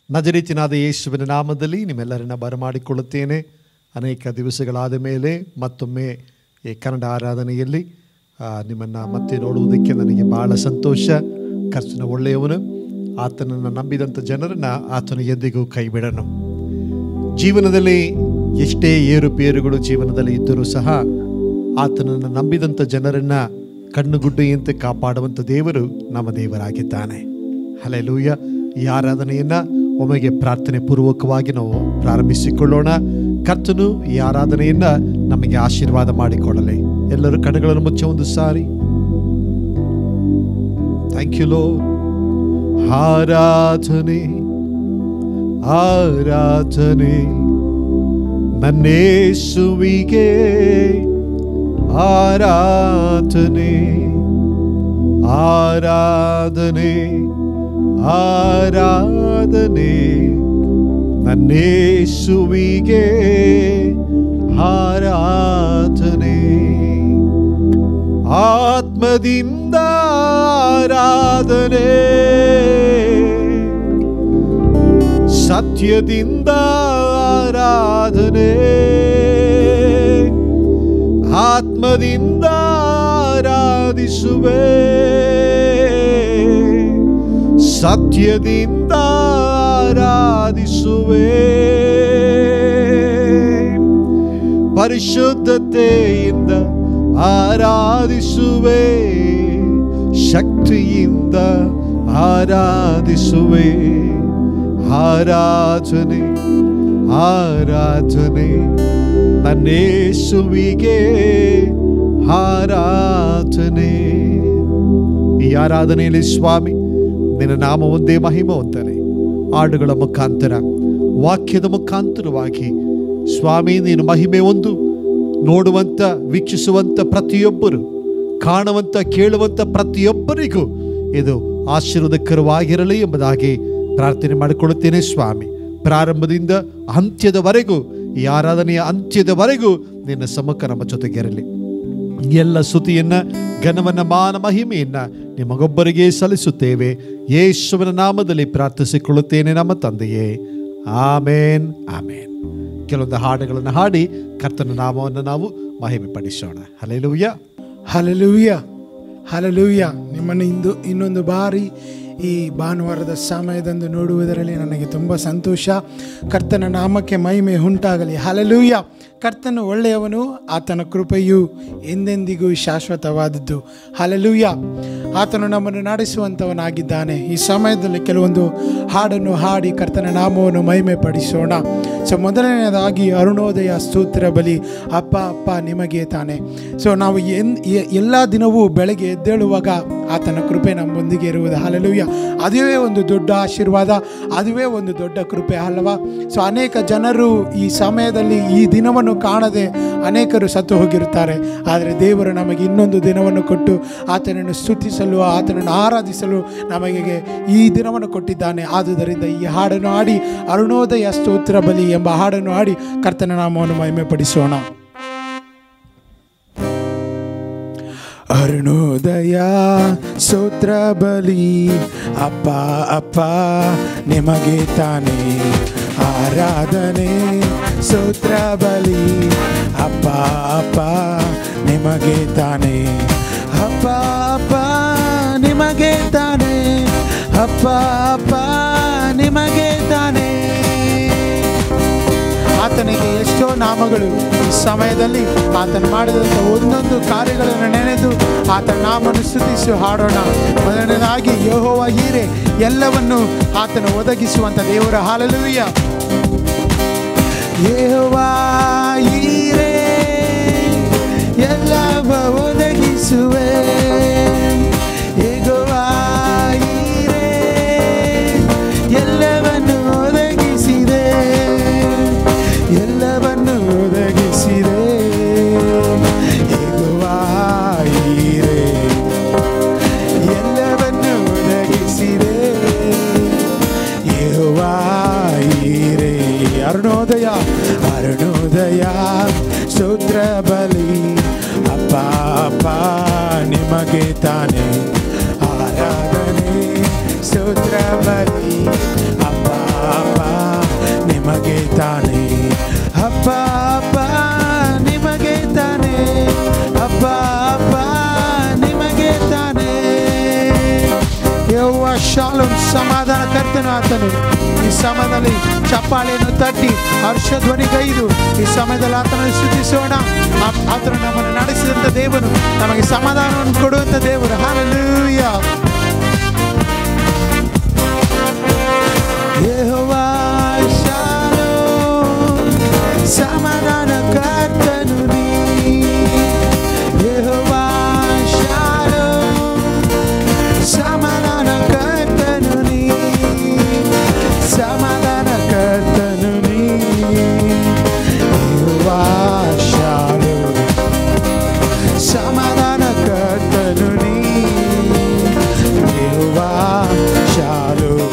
ನಜರೀತಿನಾದ ಯೇಸುವಿನ ನಾಮದಲ್ಲಿ ನಿಮ್ಮೆಲ್ಲರನ್ನ ಬರಮಾಡಿಕೊಳ್ಳುತ್ತೇನೆ ಅನೇಕ ದಿವಸಗಳಾದ ಮೇಲೆ ಮತ್ತೊಮ್ಮೆ ಈ ಕನ್ನಡ ಆರಾಧನೆಯಲ್ಲಿ ನಿಮ್ಮನ್ನು ಮತ್ತೆ ನೋಡುವುದಕ್ಕೆ ನನಗೆ ಬಹಳ ಸಂತೋಷ ಕರ್ತನ ಒಳ್ಳೆಯವನು ಆತನನ್ನು ನಂಬಿದಂಥ ಜನರನ್ನು ಆತನು ಎಂದಿಗೂ ಕೈ ಬಿಡನು ಜೀವನದಲ್ಲಿ ಎಷ್ಟೇ ಏರುಪೇರುಗಳು ಜೀವನದಲ್ಲಿ ಇದ್ದರೂ ಸಹ ಆತನನ್ನು ನಂಬಿದಂಥ ಜನರನ್ನು ಕಣ್ಣುಗುಡ್ಡೆಯಂತೆ ಕಾಪಾಡುವಂಥ ದೇವರು ನಮ್ಮ ದೇವರಾಗಿದ್ದಾನೆ ಹಲೆಲೂಯ ಈ ಆರಾಧನೆಯನ್ನು ಒಮ್ಮೆಗೆ ಪ್ರಾರ್ಥನೆ ಪೂರ್ವಕವಾಗಿ ನಾವು ಪ್ರಾರಂಭಿಸಿಕೊಳ್ಳೋಣ ಕರ್ತನು ಈ ಆರಾಧನೆಯನ್ನು ನಮಗೆ ಆಶೀರ್ವಾದ ಮಾಡಿಕೊಡಲಿ ಎಲ್ಲರೂ ಕಣ್ಣುಗಳನ್ನು ಮುಚ್ಚ ಒಂದು ಸಾರಿ ಥ್ಯಾಂಕ್ ಯು ಲೋ ಆರಾಧನೆ ಆರಾಧನೆ ನನ್ನೇಸುವಿಗೆ ಆರಾಧನೆ ಆರಾಧನೆ ಆರಾಧನೆ ನನ್ನೇಸುವಿಗೆ ಆರಾಧನೆ ಆತ್ಮದಿಂದ ಆರಾಧನೆ ಸತ್ಯದಿಂದ ಆರಾಧನೆ ಆತ್ಮದಿಂದ ಆರಾಧಿಸುವೆ ಸತ್ಯದಿಂದ ಆರಾಧಿಸುವೆ ಪರಿಶುದ್ಧತೆಯಿಂದ ಆರಾಧಿಸುವೆ ಶಕ್ತಿಯಿಂದ ಆರಾಧಿಸುವೆ ಆರಾಧನೆ ಆರಾಧನೆ ನನ್ನೇಸುವಿಗೆ ಆರಾಧನೆ ಈ ಆರಾಧನೆಯಲ್ಲಿ ಸ್ವಾಮಿ ನಿನ್ನ ನಾಮ ಒಂದೇ ಮಹಿಮವಂತನೆ ಹಾಡುಗಳ ಮುಖಾಂತರ ವಾಕ್ಯದ ಮುಖಾಂತರವಾಗಿ ಸ್ವಾಮಿ ನೀನು ಮಹಿಮೆ ಒಂದು ನೋಡುವಂಥ ವೀಕ್ಷಿಸುವಂಥ ಪ್ರತಿಯೊಬ್ಬರು ಕಾಣುವಂಥ ಕೇಳುವಂಥ ಪ್ರತಿಯೊಬ್ಬರಿಗೂ ಇದು ಆಶೀರ್ವಾದಕರವಾಗಿರಲಿ ಎಂಬುದಾಗಿ ಪ್ರಾರ್ಥನೆ ಮಾಡಿಕೊಳ್ಳುತ್ತೇನೆ ಸ್ವಾಮಿ ಪ್ರಾರಂಭದಿಂದ ಅಂತ್ಯದವರೆಗೂ ಈ ಆರಾಧನೆಯ ಅಂತ್ಯದವರೆಗೂ ನಿನ್ನ ಸಮ್ಮುಖ ನಮ್ಮ ಜೊತೆಗಿರಲಿ ಎಲ್ಲ ಸ್ತುತಿಯನ್ನ ಘನವನ್ನ ಮಾನ ಮಹಿಮೆಯನ್ನ ನಿಮಗೊಬ್ಬರಿಗೆ ಸಲ್ಲಿಸುತ್ತೇವೆ ಯೇಸುವಿನ ನಾಮದಲ್ಲಿ ಪ್ರಾರ್ಥಿಸಿಕೊಳ್ಳುತ್ತೇನೆ ನಮ್ಮ ತಂದೆಯೇ ಆಮೇನ್ ಆಮೇನ್ ಕೆಲವೊಂದು ಹಾಡುಗಳನ್ನು ಹಾಡಿ ಕರ್ತನ ನಾಮವನ್ನು ನಾವು ಮಹಿಮೆ ಪಡಿಸೋಣ ಹಲೆಲುಯ್ಯ ಹಲಲೂಯ ಹಲಲೂಯ ನಿಮ್ಮನ್ನು ಇಂದು ಇನ್ನೊಂದು ಬಾರಿ ಈ ಭಾನುವಾರದ ಸಮಯದಂದು ನೋಡುವುದರಲ್ಲಿ ನನಗೆ ತುಂಬ ಸಂತೋಷ ಕರ್ತನ ನಾಮಕ್ಕೆ ಮಹಿಮೆ ಉಂಟಾಗಲಿ ಹಲಲೂಯ ಕರ್ತನು ಒಳ್ಳೆಯವನು ಆತನ ಕೃಪೆಯು ಎಂದೆಂದಿಗೂ ಶಾಶ್ವತವಾದದ್ದು ಹಲಲೂಯ ಆತನು ನಮ್ಮನ್ನು ನಡೆಸುವಂಥವನಾಗಿದ್ದಾನೆ ಈ ಸಮಯದಲ್ಲಿ ಕೆಲವೊಂದು ಹಾಡನ್ನು ಹಾಡಿ ಕರ್ತನ ನಾಮವನ್ನು ಮಹಿಮೆ ಪಡಿಸೋಣ ಸೊ ಮೊದಲನೆಯದಾಗಿ ಅರುಣೋದಯ ಸ್ತೋತ್ರ ಬಲಿ ಅಪ್ಪ ಅಪ್ಪ ನಿಮಗೆ ತಾನೆ ಸೊ ನಾವು ಎನ್ ಎ- ಎಲ್ಲ ದಿನವೂ ಬೆಳಗ್ಗೆ ಎದ್ದೇಳುವಾಗ ಆತನ ಕೃಪೆ ನಮ್ಮೊಂದಿಗೆ ಇರುವುದು ಹಾಲೆಲೂಯ ಅದುವೇ ಒಂದು ದೊಡ್ಡ ಆಶೀರ್ವಾದ ಅದುವೇ ಒಂದು ದೊಡ್ಡ ಕೃಪೆ ಅಲ್ಲವಾ ಸೊ ಅನೇಕ ಜನರು ಈ ಸಮಯದಲ್ಲಿ ಈ ದಿನವನ್ನು ಕಾಣದೆ ಅನೇಕರು ಸತ್ತು ಹೋಗಿರುತ್ತಾರೆ ಆದರೆ ದೇವರು ನಮಗೆ ಇನ್ನೊಂದು ದಿನವನ್ನು ಕೊಟ್ಟು ಆತನನ್ನು ಸ್ತುತಿಸಲು ಆತನನ್ನು ಆರಾಧಿಸಲು ನಮಗೆ ಈ ದಿನವನ್ನು ಕೊಟ್ಟಿದ್ದಾನೆ ಆದುದರಿಂದ ಈ ಹಾಡನ್ನು ಹಾಡಿ ಅರುಣೋದಯ ಸ್ತೋತ್ರ ಬಲಿ ಎಂಬ ಹಾಡನ್ನು ಹಾಡಿ ಕರ್ತನ ನಾಮವನ್ನು ಮಹಿಮೆ ಪಡಿಸೋಣ ಅರುಣೋದಯ ಸ್ತೋತ್ರ ಬಲಿ ಅಪ್ಪ ಅಪ್ಪ ನಿಮಗೆ ತಾನೇ ಆರಾಧನೆ ಸ್ತೋತ್ರ ಬಲಿ ಅಪ್ಪ ಅಪ್ಪ ನಿಮಗೆ ತಾನೇ ಅಪ್ಪ ಅಪ್ಪ ನಿಮಗೆ ತಾನೇ ಅಪ್ಪ ಅಪ್ಪ ನಿಮಗೆ ತಾನೇ ಆತನಿಗೆ ಎಷ್ಟೋ ನಾಮಗಳು ಈ ಸಮಯದಲ್ಲಿ ಆತನು ಮಾಡಿದಂಥ ಒಂದೊಂದು ಕಾರ್ಯಗಳನ್ನು ನೆನೆದು ಆತನ ನಾಮನ್ನು ಸ್ತುತಿಸಿ ಹಾಡೋಣ ಮೊದಲನೇದಾಗಿ ಯಹೋವ ಹೀರೆ ಎಲ್ಲವನ್ನು ಆತನು ಒದಗಿಸುವಂಥ ದೇವರ ಹಾಲಲುಯ್ಯ ಯಹೋವ ಹೀರೆ ಎಲ್ಲವ ಒದಗಿಸುವೆ ಯೆಹೋವ ಹೀರೆ ಎಲ್ಲವನ್ನು ಒದಗಿಸಿದೆ ಎಲ್ಲವನ್ನು ಒದಗಿಸಿದೆ ಯೆಹೋವ ಹೀರೆ ಎಲ್ಲವನ್ನು ಒದಗಿಸಿದೆ ಯೆಹೋವ ಹೀರೆ ಅರುಣೋದಯ ಅರುಣೋದಯ ಸ್ತೋತ್ರ ಬಲಿ ಅಪ್ಪ ಅಪ್ಪ ನಿಮಗೆ ತಾನೇ ಆರಾಧನೆ ಸ್ತೋತ್ರ ಬಲಿ ಅಪ್ಪ ಶಾಲೋನ್ ಸಮಾಧಾನ ಕರ್ತನು ಆತನು ಈ ಸಮಯದಲ್ಲಿ ಚಪ್ಪಾಳೆಯನ್ನು ತಟ್ಟಿ ಹರ್ಷಧ್ವನಿಗೈದು ಈ ಸಮಯದಲ್ಲಿ ಆತನನ್ನು ಸ್ತುತಿಸೋಣ ಆ- ಆತನು ನಮ್ಮನ್ನು ನಡೆಸಿದಂಥ ದೇವರು ನಮಗೆ ಸಮಾಧಾನವನ್ನು ಕೊಡುವಂಥ ದೇವರು ಹಾಲೆಲೂಯ ಯೆಹೋವಾ ಶಾಲೋಮ್, ಸಮಾಧಾನ ಕರ್ತನು ನೀ ಯೆಹೋವಾ ಶಾಲೋಮ್, ಸಮಾಧಾನ ಕರ್ತನು ನೀ ಸಮಾಧಾನ ಕರ್ತನು ನೀ ಯೆಹೋವಾ ಶಾಲೋಮ್, ಸಮಾಧಾನ ಕರ್ತನು ನೀ ಯೆಹೋವಾ ಶಾಲೋಮ್.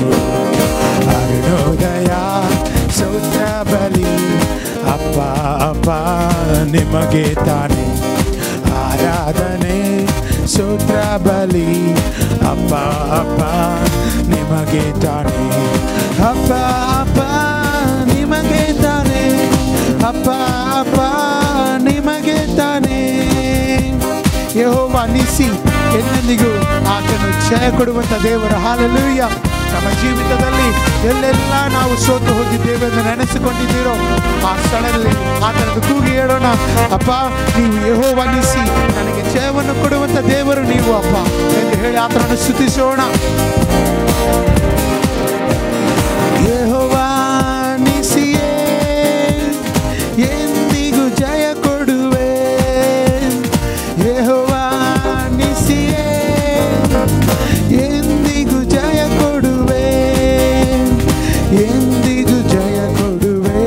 ಅರುಣೋದಯ ಸೌತ್ರ ಬಲಿ ಅಪ್ಪ ಅಪ್ಪ ನಿಮಗೆ ತಾನೆ ಆರಾಧನೆ ಸೂತ್ರ ಬಲಿ ಅಪ್ಪ ಅಪ್ಪ ನಿಮಗೆ ತಾನೆ ಅಪ್ಪ ಅಪ್ಪ ನಿಮಗೆ ತಾನೆ ಅಪ್ಪ ಅಪ್ಪ ನಿಮಗೆ ತಾನೆ ಯೆಹೋವ ನಿಸಿ ಎಂದೆಂದಿಗೂ ಆತನು ಜಯ ಕೊಡುವಂತ ದೇವರ ಹಾಲೆಲೂಯ ನಮ್ಮ ಜೀವಿತದಲ್ಲಿ ಎಲ್ಲೆಲ್ಲ ನಾವು ಸೋತು ಹೋಗಿದ್ದೇವೆ ಎಂದು ನೆನೆಸಿಕೊಂಡಿದ್ದೀರೋ ಆ ಸ್ಥಳದಲ್ಲಿ ಆತನದು ಕೂಗಿ ಹೇಳೋಣ ಅಪ್ಪ ನೀವು ಯೆಹೋವ ನಿಸಿ ನನಗೆ ಜಯವನ್ನು ಕೊಡುವಂತ ದೇವರು ನೀವು ಅಪ್ಪ ಎಂದು ಹೇಳಿ ಆತನನ್ನು ಸ್ತುತಿಸೋಣ ಯೆಹೋವಾ ನಿಸಿಯೇ ಎಂದಿಗೂ ಜಯ ಕೊಡುವೆ ಯೆಹೋವಾ ನಿಸಿಯೇ ಎಂದಿಗೂ ಜಯ ಕೊಡುವೆ ಎಂದಿಗೂ ಜಯ ಕೊಡುವೆ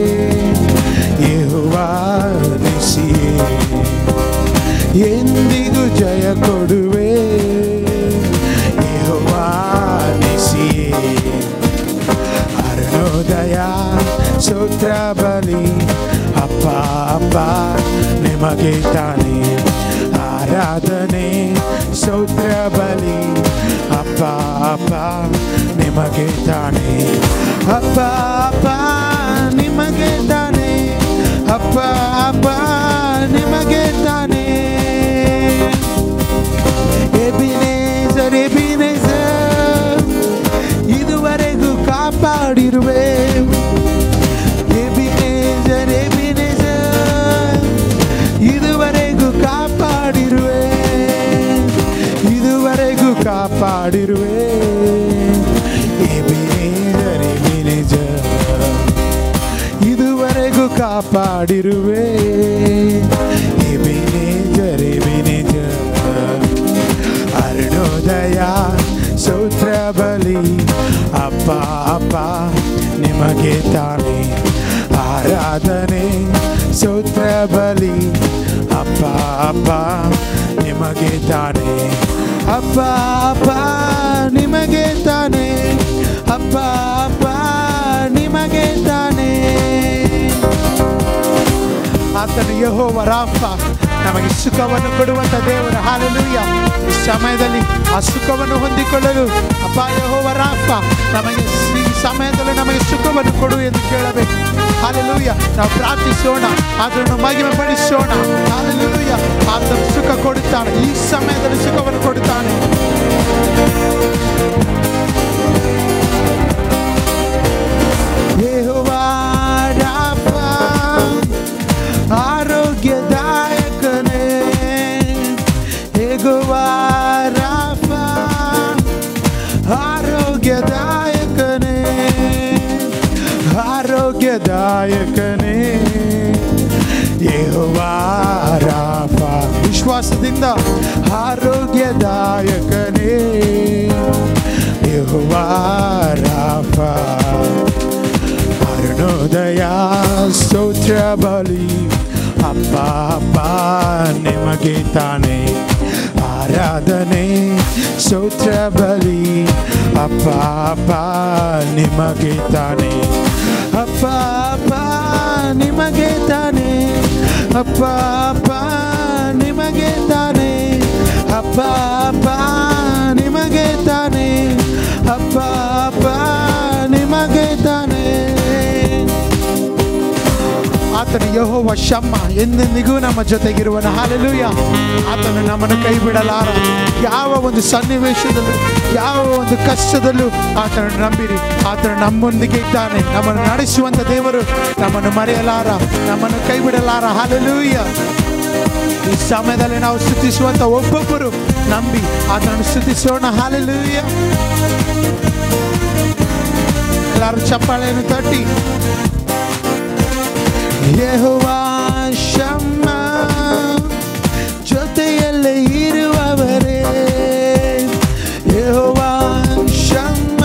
ಯೆಹೋವಾ ನಿಸಿಯೇ ಎಂದಿಗೂ ಜಯ ಕೊಡುವೆ ಯೆಹೋವಾ ನಿಸಿಯೇ ಅರುಣೋದಯ ಸೂತ್ರ ಬಲಿ ಅಪ್ಪ ಅಪ್ಪ ನಿಮಗೆ ತಾನೆ ಆರಾಧನೆ ಸೂತ್ರ ಬಲಿ ಅಪ್ಪ ಅಪ್ಪ ನಿಮಗೆ ತಾನೆ ಅಪ್ಪ ಅಪ್ಪ ನಿಮಗೆ ತಾನೆ ಅಪ್ಪ ಅಪ್ಪ ನಿಮಗೆ ತಾನೆ ಎಬಿನೇಜರ್ ಎಬಿನೇಜರ್ ಇದುವರೆಗೂ ಕಾಪಾಡಿರುವೆ ಎಬಿನೇಜರ್ ಎಬಿನೇಜರ್ ಇದುವರೆಗೂ ಕಾಪಾಡಿರುವೆ ಇದುವರೆಗೂ ಕಾಪಾಡಿರುವೆ ಎಬಿನೇಜರ್ ಎಬಿನೇಜರ್ ಇದುವರೆಗೂ ಕಾಪಾಡಿರುವೆ ಎಬಿನೇಜರ್ ಎಬಿನೇಜರ್ ಅರುಣೋದಯ ಸೂತ್ರ ಬಲಿ ಅಪ್ಪ ಅಪ್ಪ ನಿಮಗೆ ತಾನೆ ಆರಾಧನೆ ಸೂತ್ರ ಬಲಿ ಅಪ್ಪ ಅಪ್ಪ ನಿಮಗೆ ತಾನೆ ಅಪ್ಪ ಅಪ್ಪ ನಿಮಗೆ ತಾನೆ ಅಪ್ಪ ಅಪ್ಪ ನಿಮಗೆ ತಾನೆ ಆತನು ಯಹೋವ ರಾಫ ನಮಗೆ ಸುಖವನ್ನು ಕೊಡುವಂತ ದೇವರ ಹಾಲೆಲೂಯ ಈ ಸಮಯದಲ್ಲಿ ಆ ಸುಖವನ್ನು ಹೊಂದಿಕೊಳ್ಳಲು ಅಪ್ಪ ಯಹೋವ ರಾಫ ನಮಗೆ ಈ ಸಮಯದಲ್ಲಿ ನಮಗೆ ಸುಖವನ್ನು ಕೊಡು ಎಂದು ಕೇಳಬೇಕು ಹಾಲೆಲೂಯ ನಾವು ಪ್ರಾರ್ಥಿಸೋಣ ಅದನ್ನು ಮಹಿಮೆ ಪಡಿಸೋಣ ಹಾಲೆಲೂಯ ಆತನು ಸುಖ ಕೊಡುತ್ತಾನೆ ಈ ಸಮಯದಲ್ಲಿ ಸುಖವನ್ನು ಕೊಡುತ್ತಾನೆ ಯೆಹೋವಾ ರಾಫ ಆರೋಗ್ಯದಾಯಕನೇ ಹೇಗುವಾ ರಾಫ ಆರೋಗ್ಯದಾಯಕನೇ ಆರೋಗ್ಯದಾಯಕನೇ ಯೆಹೋವಾ ರಾಫ ವಿಶ್ವಾಸದಿಂದ ಆರೋಗ್ಯದಾಯಕನೇ ಯೆಹೋವಾ ರಾಫ ಅರುಣೋದಯ ಸ್ತೋತ್ರ ಬಲಿ ಅಪ್ಪ ಅಪ್ಪ ನಿಮಗೆ ತಾನೆ ಆರಾಧನೆ ಸ್ತೋತ್ರ ಬಲಿ ಅಪ್ಪ ಅಪ್ಪ ನಿಮಗೆ ತಾನೆ ಅಪ್ಪ ಅಪ್ಪ ನಿಮಗೆ ತಾನೆ ಅಪ್ಪ ಅಪ್ಪ ನಿಮಗೆ ತಾನೆ ಅಪ್ಪ ಅಪ್ಪ ನಿಮಗೆ ತಾನೆ ಅಪ್ಪ ಅಪ್ಪ ನಿಮಗೆ ತಾನೆ ಆತ ಆತನು ಯಹೋವ ಶಮ್ಮ ಎಂದೆಂದಿಗೂ ನಮ್ಮ ಜೊತೆಗಿರುವನು ಹಾಲೆಲೂಯ ಆತನು ನಮ್ಮನ್ನು ಕೈ ಬಿಡಲಾರ ಯಾವ ಒಂದು ಸನ್ನಿವೇಶದಲ್ಲೂ ಯಾವ ಒಂದು ಕಷ್ಟದಲ್ಲೂ ಆತನು ನಂಬಿರಿ ಆತನು ನಮ್ಮೊಂದಿಗೆ ಇದ್ದಾನೆ ನಮ್ಮನ್ನು ನಡೆಸುವಂತ ದೇವರು ನಮ್ಮನ್ನು ಮರೆಯಲಾರ ನಮ್ಮನ್ನು ಕೈ ಬಿಡಲಾರ ಹಾಲೆಲೂಯ ಈ ಸಮಯದಲ್ಲಿ ನಾವು ಸ್ತುತಿಸುವಂತ ಒಬ್ಬೊಬ್ಬರು ನಂಬಿ ಆತನನ್ನು ಸ್ತುತಿಸೋಣ ಹಾಲೆಲೂಯ ಎಲ್ಲರೂ ಚಪ್ಪಾಳೆಯನ್ನು ತಟ್ಟಿ ಯೆಹೋವಾ ಶಮ್ಮ ಜೊತೆಯಲ್ಲೇ ಇರುವವರೇ ಯೆಹೋವಾ ಶಮ್ಮ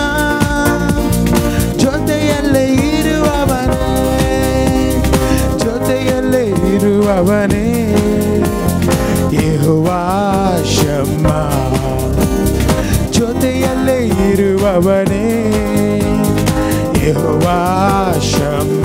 ಜೊತೆಯಲ್ಲೇ ಇರುವವನೇ ಜೊತೆಯಲ್ಲೇ ಇರುವವನೇ ಯೆಹೋವಾ ಶಮ್ಮ ಜೊತೆಯಲ್ಲೇ ಇರುವವನೇ ಯೆಹೋವಾ ಶಮ್ಮ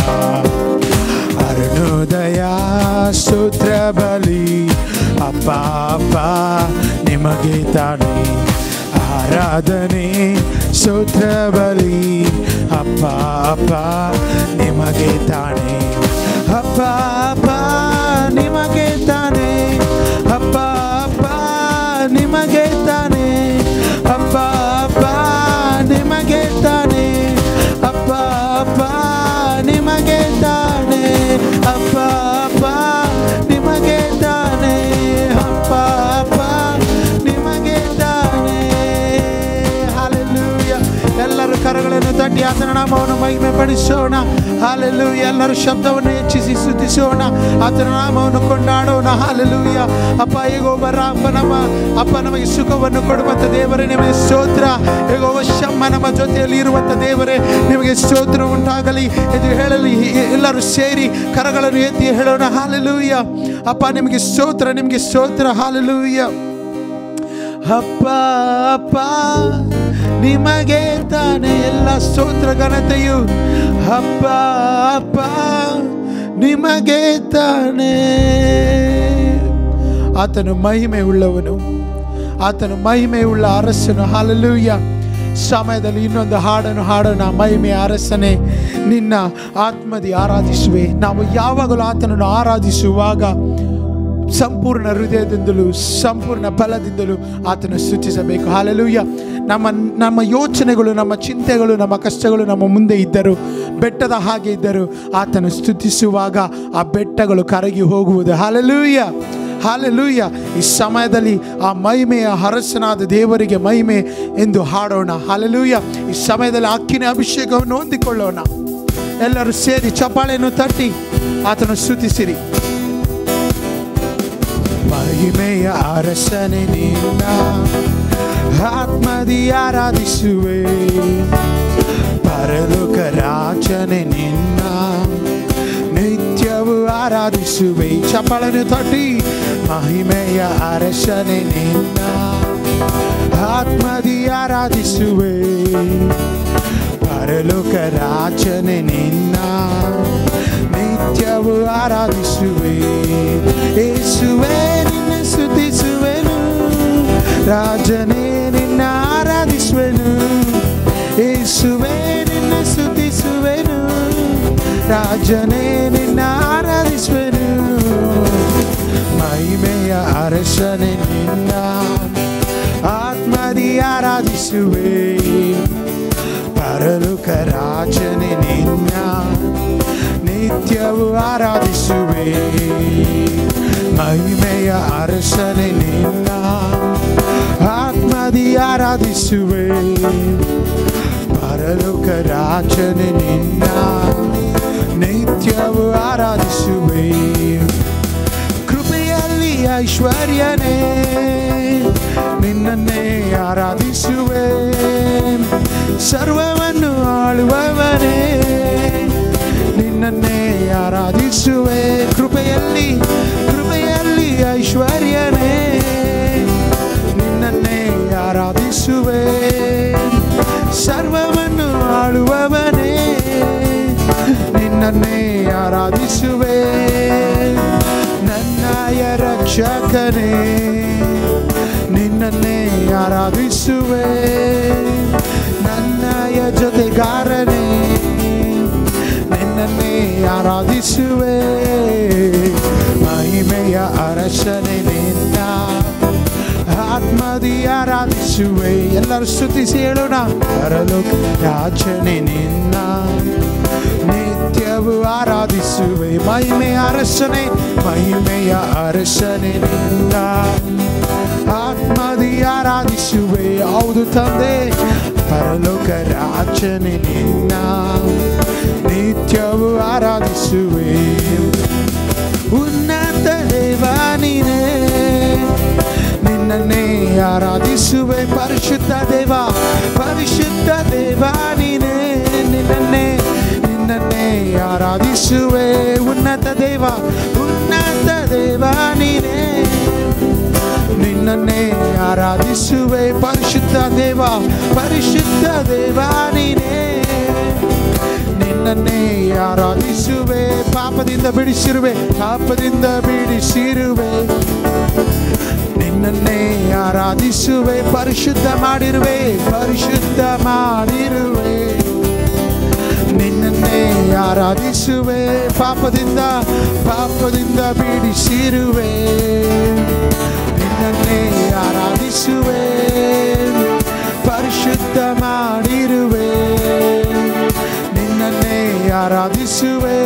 ಅರುಣೋದಯ ಸೂತ್ರ ಬಲಿ ಅಪ್ಪ ಅಪ್ಪ ನಿಮಗೆ ತಾನೇ ಆರಾಧನೆ ಸೂತ್ರ ಬಲಿ ಅಪ್ಪ ಅಪ್ಪ ನಿಮಗೆ ತಾನೇ ಅಪ್ಪ ಅಪ್ಪ ನಿಮಗೆ ತಾನೇ ಅಪ್ಪ ಅಪ್ಪ ನಿಮಗೆ ತಾನೇ ಅಪ್ಪ ಅಪ್ಪ ನಿಮಗೆ ತಾನೇ ಅಪ್ಪ ಅಪ್ಪ ನಿಮಗೆ ತಾನೇ ಅಪ್ಪ ಅಪ್ಪ ನಿಮಗೆ ತಾನೇ ಅಪ್ಪ ಅಪ್ಪ ನಿಮಗೆ ತಾನೇ ಹಾಲೆಲೂಯ ಎಲ್ಲರೂ ಕರಗಳನ್ನು ತಟ್ಟಿ ಆತನ ನಾಮವನ್ನು ಮಹಿಮೆ ಪಡಿಸೋಣ ಹಾಲೆಲು ಎಲ್ಲರೂ ಶಬ್ದವನ್ನು ಹೆಚ್ಚಿಸಿ ಸ್ತುತಿಸೋಣ ಆತನ ನಾಮವನ್ನು ಕೊಂಡಾಡೋಣ ಹಾಲೆಲೂಯ ಅಪ್ಪ ಹೇಗೋ ಬರ ಅಪ್ಪ ನಮ್ಮ ಅಪ್ಪ ನಮಗೆ ಸುಖವನ್ನು ಕೊಡುವಂತ ದೇವರೇ ನಿಮಗೆ ಸ್ತೋತ್ರ ಹೇಗೋ ಶಮ್ಮ ನಮ್ಮ ಜೊತೆಯಲ್ಲಿ ಇರುವಂತ ದೇವರೇ ನಿಮಗೆ ಸ್ತೋತ್ರ ಉಂಟಾಗಲಿ ಎಂದು ಹೇಳಲಿ ಎಲ್ಲರೂ ಸೇರಿ ಕರಗಳನ್ನು ಎತ್ತಿ ಹೇಳೋಣ ಹಾಲೆಲೂಯ ಅಪ್ಪ ನಿಮಗೆ ಸ್ತೋತ್ರ ನಿಮಗೆ ಸ್ತೋತ್ರ ಹಾಲೆಲೂಯ ಅಪ್ಪ ಅಪ್ಪ ನಿಮಗೆ ತಾನೆ ಎಲ್ಲ ಸ್ತೋತ್ರ ಘನತೆಯು ಅಪ್ಪ ಅಪ್ಪ ನಿಮಗೆ ತಾನೆ ಆತನು ಮಹಿಮೆ ಉಳ್ಳವನು ಆತನು ಮಹಿಮೆ ಉಳ್ಳ ಅರಸನು ಹಾಲಲೂಯ ಸಮಯದಲ್ಲಿ ಇನ್ನೊಂದು ಹಾಡನ್ನು ಹಾಡೋಣ ಮಹಿಮೆ ಅರಸನೆ ನಿನ್ನ ಆತ್ಮದಿ ಆರಾಧಿಸುವೆ ನಾವು ಯಾವಾಗಲೂ ಆತನನ್ನು ಆರಾಧಿಸುವಾಗ ಸಂಪೂರ್ಣ ಹೃದಯದಿಂದಲೂ ಸಂಪೂರ್ಣ ಬಲದಿಂದಲೂ ಆತನ ಸ್ತುತಿಸಬೇಕು ಹಾಲೆಲೂಯ ನಮ್ಮ ನಮ್ಮ ಯೋಚನೆಗಳು ನಮ್ಮ ಚಿಂತೆಗಳು ನಮ್ಮ ಕಷ್ಟಗಳು ನಮ್ಮ ಮುಂದೆ ಇದ್ದರು ಬೆಟ್ಟದ ಹಾಗೆ ಇದ್ದರು ಆತನ ಸ್ತುತಿಸುವಾಗ ಆ ಬೆಟ್ಟಗಳು ಕರಗಿ ಹೋಗುವುದು ಹಾಲೆಲೂಯ ಹಾಲೆಲೂಯ ಈ ಸಮಯದಲ್ಲಿ ಆ ಮಹಿಮೆಯ ಹರಸನಾದ ದೇವರಿಗೆ ಮಹಿಮೆ ಎಂದು ಹಾಡೋಣ ಹಾಲೆಲೂಯ ಈ ಸಮಯದಲ್ಲಿ ಅಕ್ಕಿನ ಅಭಿಷೇಕವನ್ನು ಹೊಂದಿಕೊಳ್ಳೋಣ ಎಲ್ಲರೂ ಸೇರಿ ಚಪ್ಪಾಳೆಯನ್ನು ತಟ್ಟಿ ಆತನ ಸ್ತುತಿಸಿರಿ ಮಹಿಮೆಯ ಅರಸನೆ ನಿನ್ನ ಆತ್ಮದಿ ಆರಾಧಿಸುವೆ ಪರಲೋಕ ರಾಜನೆ ನಿನ್ನ ನಿತ್ಯವೂ ಆರಾಧಿಸುವೆ ಚಪ್ಪಳನ್ನು ತಟ್ಟಿ ಮಹಿಮೆಯ ಅರಸನೆ ನಿನ್ನ ಆತ್ಮದಿ ಆರಾಧಿಸುವೆ ಪರಲೋಕ ರಾಜನೆ ನಿನ್ನ ನಿತ್ಯವೂ ಆರಾಧಿಸುವೆ ಯೇಸುವೆ ನಿನ್ನ ಸ್ತುತಿಸುವೆನು ರಾಜನೇ ನಿನ್ನ ಆರಾಧಿಸುವೆನು ಯೇಸುವೆ ನಿನ್ನ ಸ್ತುತಿಸುವೆನು ರಾಜನೇ ನಿನ್ನ ಆರಾಧಿಸುವೆನು ಮಹಿಮೆಯ ಅರಸನೆ ನಿನ್ನ ಆತ್ಮದಿ ಆರಾಧಿಸುವೆ ಪರಲೋಕ ರಾಜನೆ ನಿನ್ನ ನಿತ್ಯವೂ ಆರಾಧಿಸುವೆ ಮಹಿಮೆಯ ಅರಸನೆ ನಿನ್ನ ಆತ್ಮದಿ ಆರಾಧಿಸುವೆ ಪರಲೋಕ ರಾಜನೆ ನಿನ್ನ ನಿತ್ಯವೂ ಆರಾಧಿಸುವೆ ಕೃಪೆಯಲ್ಲಿ ಐಶ್ವರ್ಯನೇ ನಿನ್ನನ್ನೇ ಆರಾಧಿಸುವೆ ಸರ್ವವನ್ನು ಆಳುವವನೇ ನಿನ್ನನ್ನೇ ಆರಾಧಿಸುವೆ ಕೃಪೆಯಲ್ಲಿ ಕೃಪೆಯಲ್ಲಿ ಐಶ್ವರ್ಯನೇ ನಿನ್ನನ್ನೇ ಆರಾಧಿಸುವೆ ಸರ್ವವನ್ನು ಆಳುವವನೇ ನಿನ್ನನ್ನೇ ಆರಾಧಿಸುವೆ ನನ್ನಯ ರಕ್ಷಕನೇ ನಿನ್ನನ್ನೇ ಆರಾಧಿಸುವೆ ನನ್ನಯ ಜೊತೆಗಾರನೇ ನಿನ್ನ ನಿನ್ನನ್ನೇ ಆರಾಧಿಸುವೆ ಮಹಿಮೆಯ ಅರಸನೆ ನಿನ್ನ ಆತ್ಮದಿ ಆರಾಧಿಸುವೆ ಎಲ್ಲರೂ ಸ್ತುತಿಸಿ ಹೇಳೋಣ ಪರಲೋಕ ರಾಜನೆ ನಿನ್ನ ನಿತ್ಯವೂ ಆರಾಧಿಸುವೆ ಮಹಿಮೆಯ ಅರಸನೆ ಮಹಿಮೆಯ ಅರಸನೆ ನಿನ್ನ ಆತ್ಮದಿ ಆರಾಧಿಸುವೆ ಹೌದು ತಂದೆ ಪರಲೋಕ ರಾಜನೆ ನಿನ್ನ ನಿತ್ಯವೂ ಆರಾಧಿಸುವೆ ಉನ್ನತ ದೇವ ನೀನೇ ನಿನ್ನನ್ನೇ ಆರಾಧಿಸುವೆ ಪರಿಶುದ್ಧ ದೇವ ಪರಿಶುದ್ಧ ದೇವ ನೀನೇ ನಿನ್ನನ್ನೇ ನಿನ್ನನ್ನೇ ಆರಾಧಿಸುವೆ ಉನ್ನತ ದೇವ ಉನ್ನತ ದೇವ ನೀನೇ ನಿನ್ನನ್ನೇ ಆರಾಧಿಸುವೆ ಪರಿಶುದ್ಧ ದೇವ ಪರಿಶುದ್ಧ ದೇವ ನೀನೇ ನಿನ್ನನ್ನೇ ಆರಾಧಿಸುವೆ ಪಾಪದಿಂದ ಬಿಡಿಸಿರುವೆ ಪಾಪದಿಂದ ಬಿಡಿಸಿರುವೆ ನಿನ್ನನ್ನೇ ಆರಾಧಿಸುವೆ ಪರಿಶುದ್ಧ ಮಾಡಿರುವೆ ಪರಿಶುದ್ಧ ಮಾಡಿರುವೆ ನಿನ್ನನ್ನೇ ಆರಾಧಿಸುವೆ ಪಾಪದಿಂದ ಪಾಪದಿಂದ ಬಿಡಿಸಿರುವೆ ನಿನ್ನನ್ನೇ ಆರಾಧಿಸುವೆ ಪರಿಶುದ್ಧ ಮಾಡಿರುವೆ ನಿನ್ನನ್ನೇ ಆರಾಧಿಸುವೆ